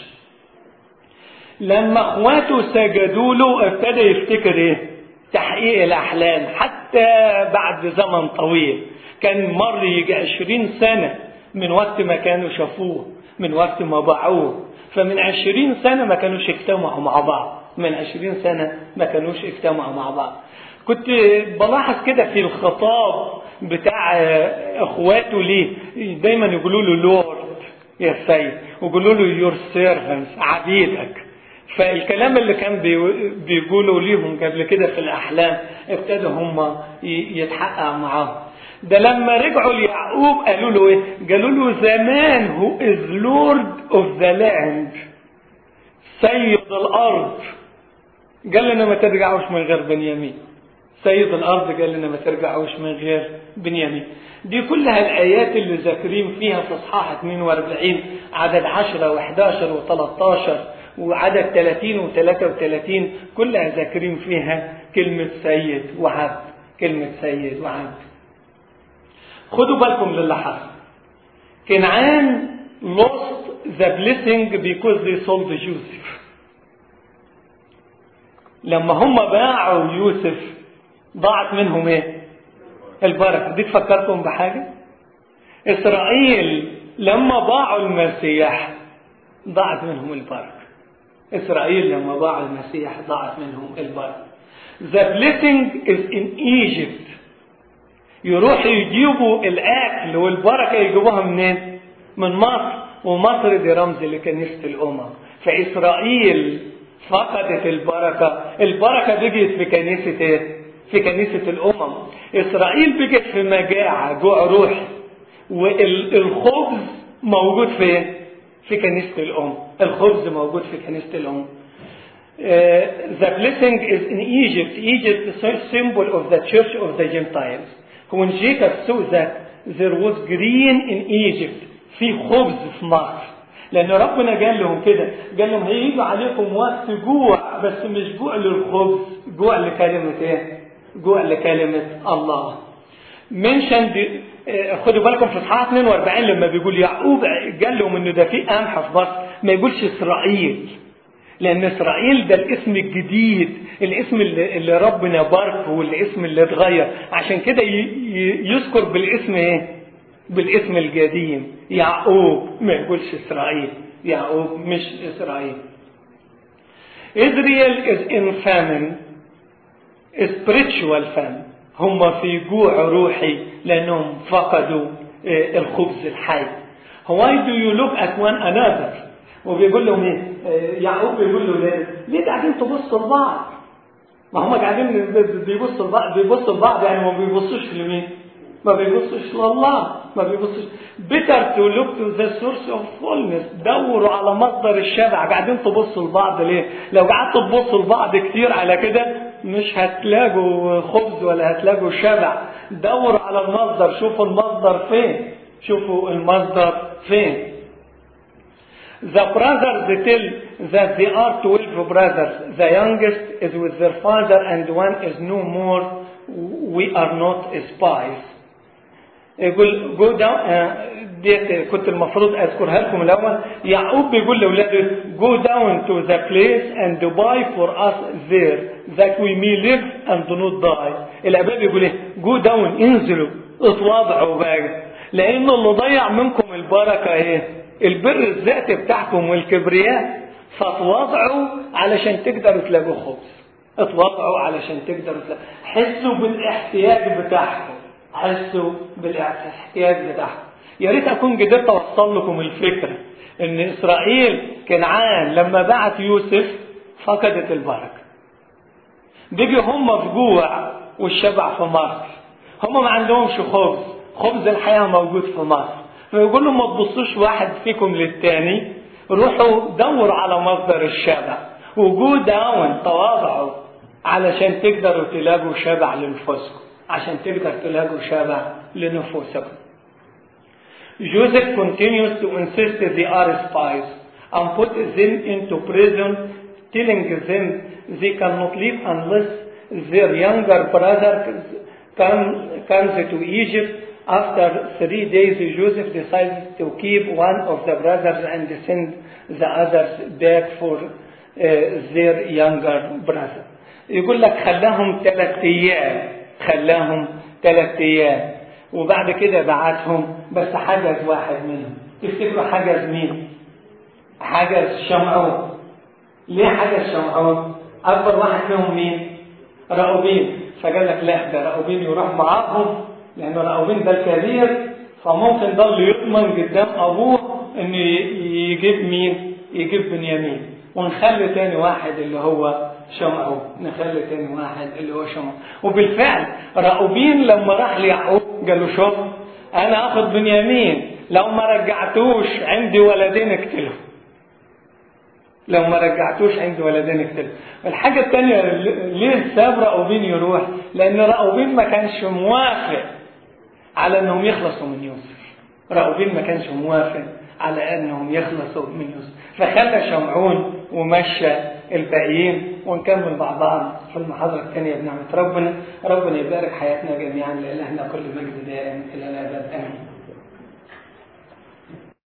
لما اخواته سجدوا له ابتدى يفتكر ايه تحقيق الاحلام حتى بعد زمن طويل كان مر يجي عشرين سنة من وقت ما كانوا شافوه من وقت ما باعوه فمن عشرين سنة ما كانوش اجتمعوا مع بعض من عشرين سنة ما كانوش اجتمعوا مع بعض كنت بلاحظ كده في الخطاب بتاع اخواته ليه دايما يقولوا له لورد يا سيد ويقولوا له يور سيرفنس عبيدك فالكلام اللي كان بيقولوا ليهم قبل كده في الأحلام ابتدوا هم يتحقق معاهم ده لما رجعوا ليعقوب قالوا له ايه؟ قالوا له زمان هو از لورد اوف ذا لاند سيد الارض قال لنا ما ترجعوش من غير بنيامين سيد الارض قال لنا ما ترجعوش من غير بنيامين دي كلها الايات اللي ذاكرين فيها في اصحاح 42 عدد 10 و11 و13 وعدد 30 و33 كلها ذاكرين فيها كلمة سيد وعبد كلمة سيد وعبد خدوا بالكم للي حصل كنعان lost the blessing because they sold Joseph لما هم باعوا يوسف ضاعت منهم ايه البركة دي تفكركم بحاجة إسرائيل لما باعوا المسيح ضاعت منهم البركة إسرائيل لما باعوا المسيح ضاعت منهم البركة The blessing is in Egypt يروحوا يجيبوا الأكل والبركة يجيبوها منين؟ من مصر ومصر دي رمز لكنيسة الأمم فإسرائيل فقدت البركة البركة بقيت في كنيسة ايه؟ في كنيسة الأمم إسرائيل بقت في مجاعة جوع روحي والخبز موجود فين؟ في كنيسة الأم الخبز موجود في كنيسة الأم Uh, the blessing is in Egypt. Egypt is a symbol of the church of the Gentiles. When Jacob saw that there was green in Egypt, في خبز في مصر. لأن ربنا قال لهم كده، قال لهم هيجي عليكم وقت جوع بس مش جوع للخبز، جوع لكلمة إيه؟ جوع لكلمة الله. منشن خدوا بالكم في اصحاح 42 لما بيقول يعقوب قال لهم انه ده في قمح في مصر ما يقولش اسرائيل لان اسرائيل ده الاسم الجديد الاسم اللي, اللي ربنا باركه والاسم اللي اتغير عشان كده يذكر بالاسم ايه بالاسم القديم يعقوب ما يقولش اسرائيل يعقوب مش إسرائيل Israel is in famine spiritual famine هم في جوع روحي لأنهم فقدوا الخبز الحي Why do you look at one another وبيقول لهم ايه يعقوب بيقول له ليه ليه قاعدين تبصوا لبعض ما هم قاعدين بيبصوا لبعض بيبصوا لبعض يعني ما بيبصوش لمين ما بيبصوش لله ما بيبصوش better to look to the source of fullness دوروا على مصدر الشبع قاعدين تبصوا لبعض ليه لو قعدتوا تبصوا لبعض كتير على كده مش هتلاقوا خبز ولا هتلاقوا شبع دوروا على المصدر شوفوا المصدر فين شوفوا المصدر فين The brothers they tell that they are 12 brothers. The youngest is with their father and one is no more. We are not spies. يقول جو داون ديت كنت المفروض اذكرها لكم الاول يعقوب بيقول لاولاده go down to the place and buy for us there that we may live and not die الاباء بيقول ايه go down انزلوا اتواضعوا بقى لان اللي ضيع منكم البركه ايه البر الذاتي بتاعكم والكبرياء فاتواضعوا علشان تقدروا تلاقوا خبز اتواضعوا علشان تقدروا تلاقوا حسوا بالاحتياج بتاعكم حسوا بالاحتياج بتاعهم يا ريت اكون قدرت اوصل لكم الفكره ان اسرائيل كنعان لما بعت يوسف فقدت البركه بيجي هم في جوع والشبع في مصر هم ما عندهمش خبز خبز الحياه موجود في مصر فيقول لهم ما تبصوش واحد فيكم للتاني روحوا دوروا على مصدر الشبع وجو داون تواضعوا علشان تقدروا تلاقوا شبع لنفوسكم عشان تقدر تلاقوا شبع لنفوسكم. Joseph continues to insist that they are spies and put them into prison, telling them they cannot leave unless their younger brother come, comes to Egypt. After three days, Joseph decides to keep one of the brothers and send the others back for uh, their younger brother. يقول لك خلاهم ثلاث ايام خلاهم ثلاث ايام وبعد كده بعتهم بس حجز واحد منهم تفتكروا حجز مين حجز شمعون ليه حجز شمعون اكبر واحد فيهم مين راؤوبين فقال لك لا ده راؤوبين يروح معاهم لان راؤوبين ده الكبير فممكن ده اللي يضمن قدام ابوه ان يجيب مين يجيب بنيامين ونخلي تاني واحد اللي هو شمعون نخلي تاني واحد اللي هو شمعون وبالفعل راؤوبين لما راح ليعقوب قال له شوف انا اخذ بنيامين لو ما رجعتوش عندي ولدين اقتله لو ما رجعتوش عندي ولدين اقتله الحاجة الثانية ليه ساب راؤوبين يروح لان راؤوبين ما كانش موافق على انهم يخلصوا من يوسف راؤوبين ما كانش موافق على انهم يخلصوا من يوسف فخلى شمعون ومشى الباقيين ونكمل مع بعض في المحاضرة الثانية بنعمة ربنا ربنا يبارك حياتنا جميعا لإلهنا كل مجد دائم إلى الأبد آمين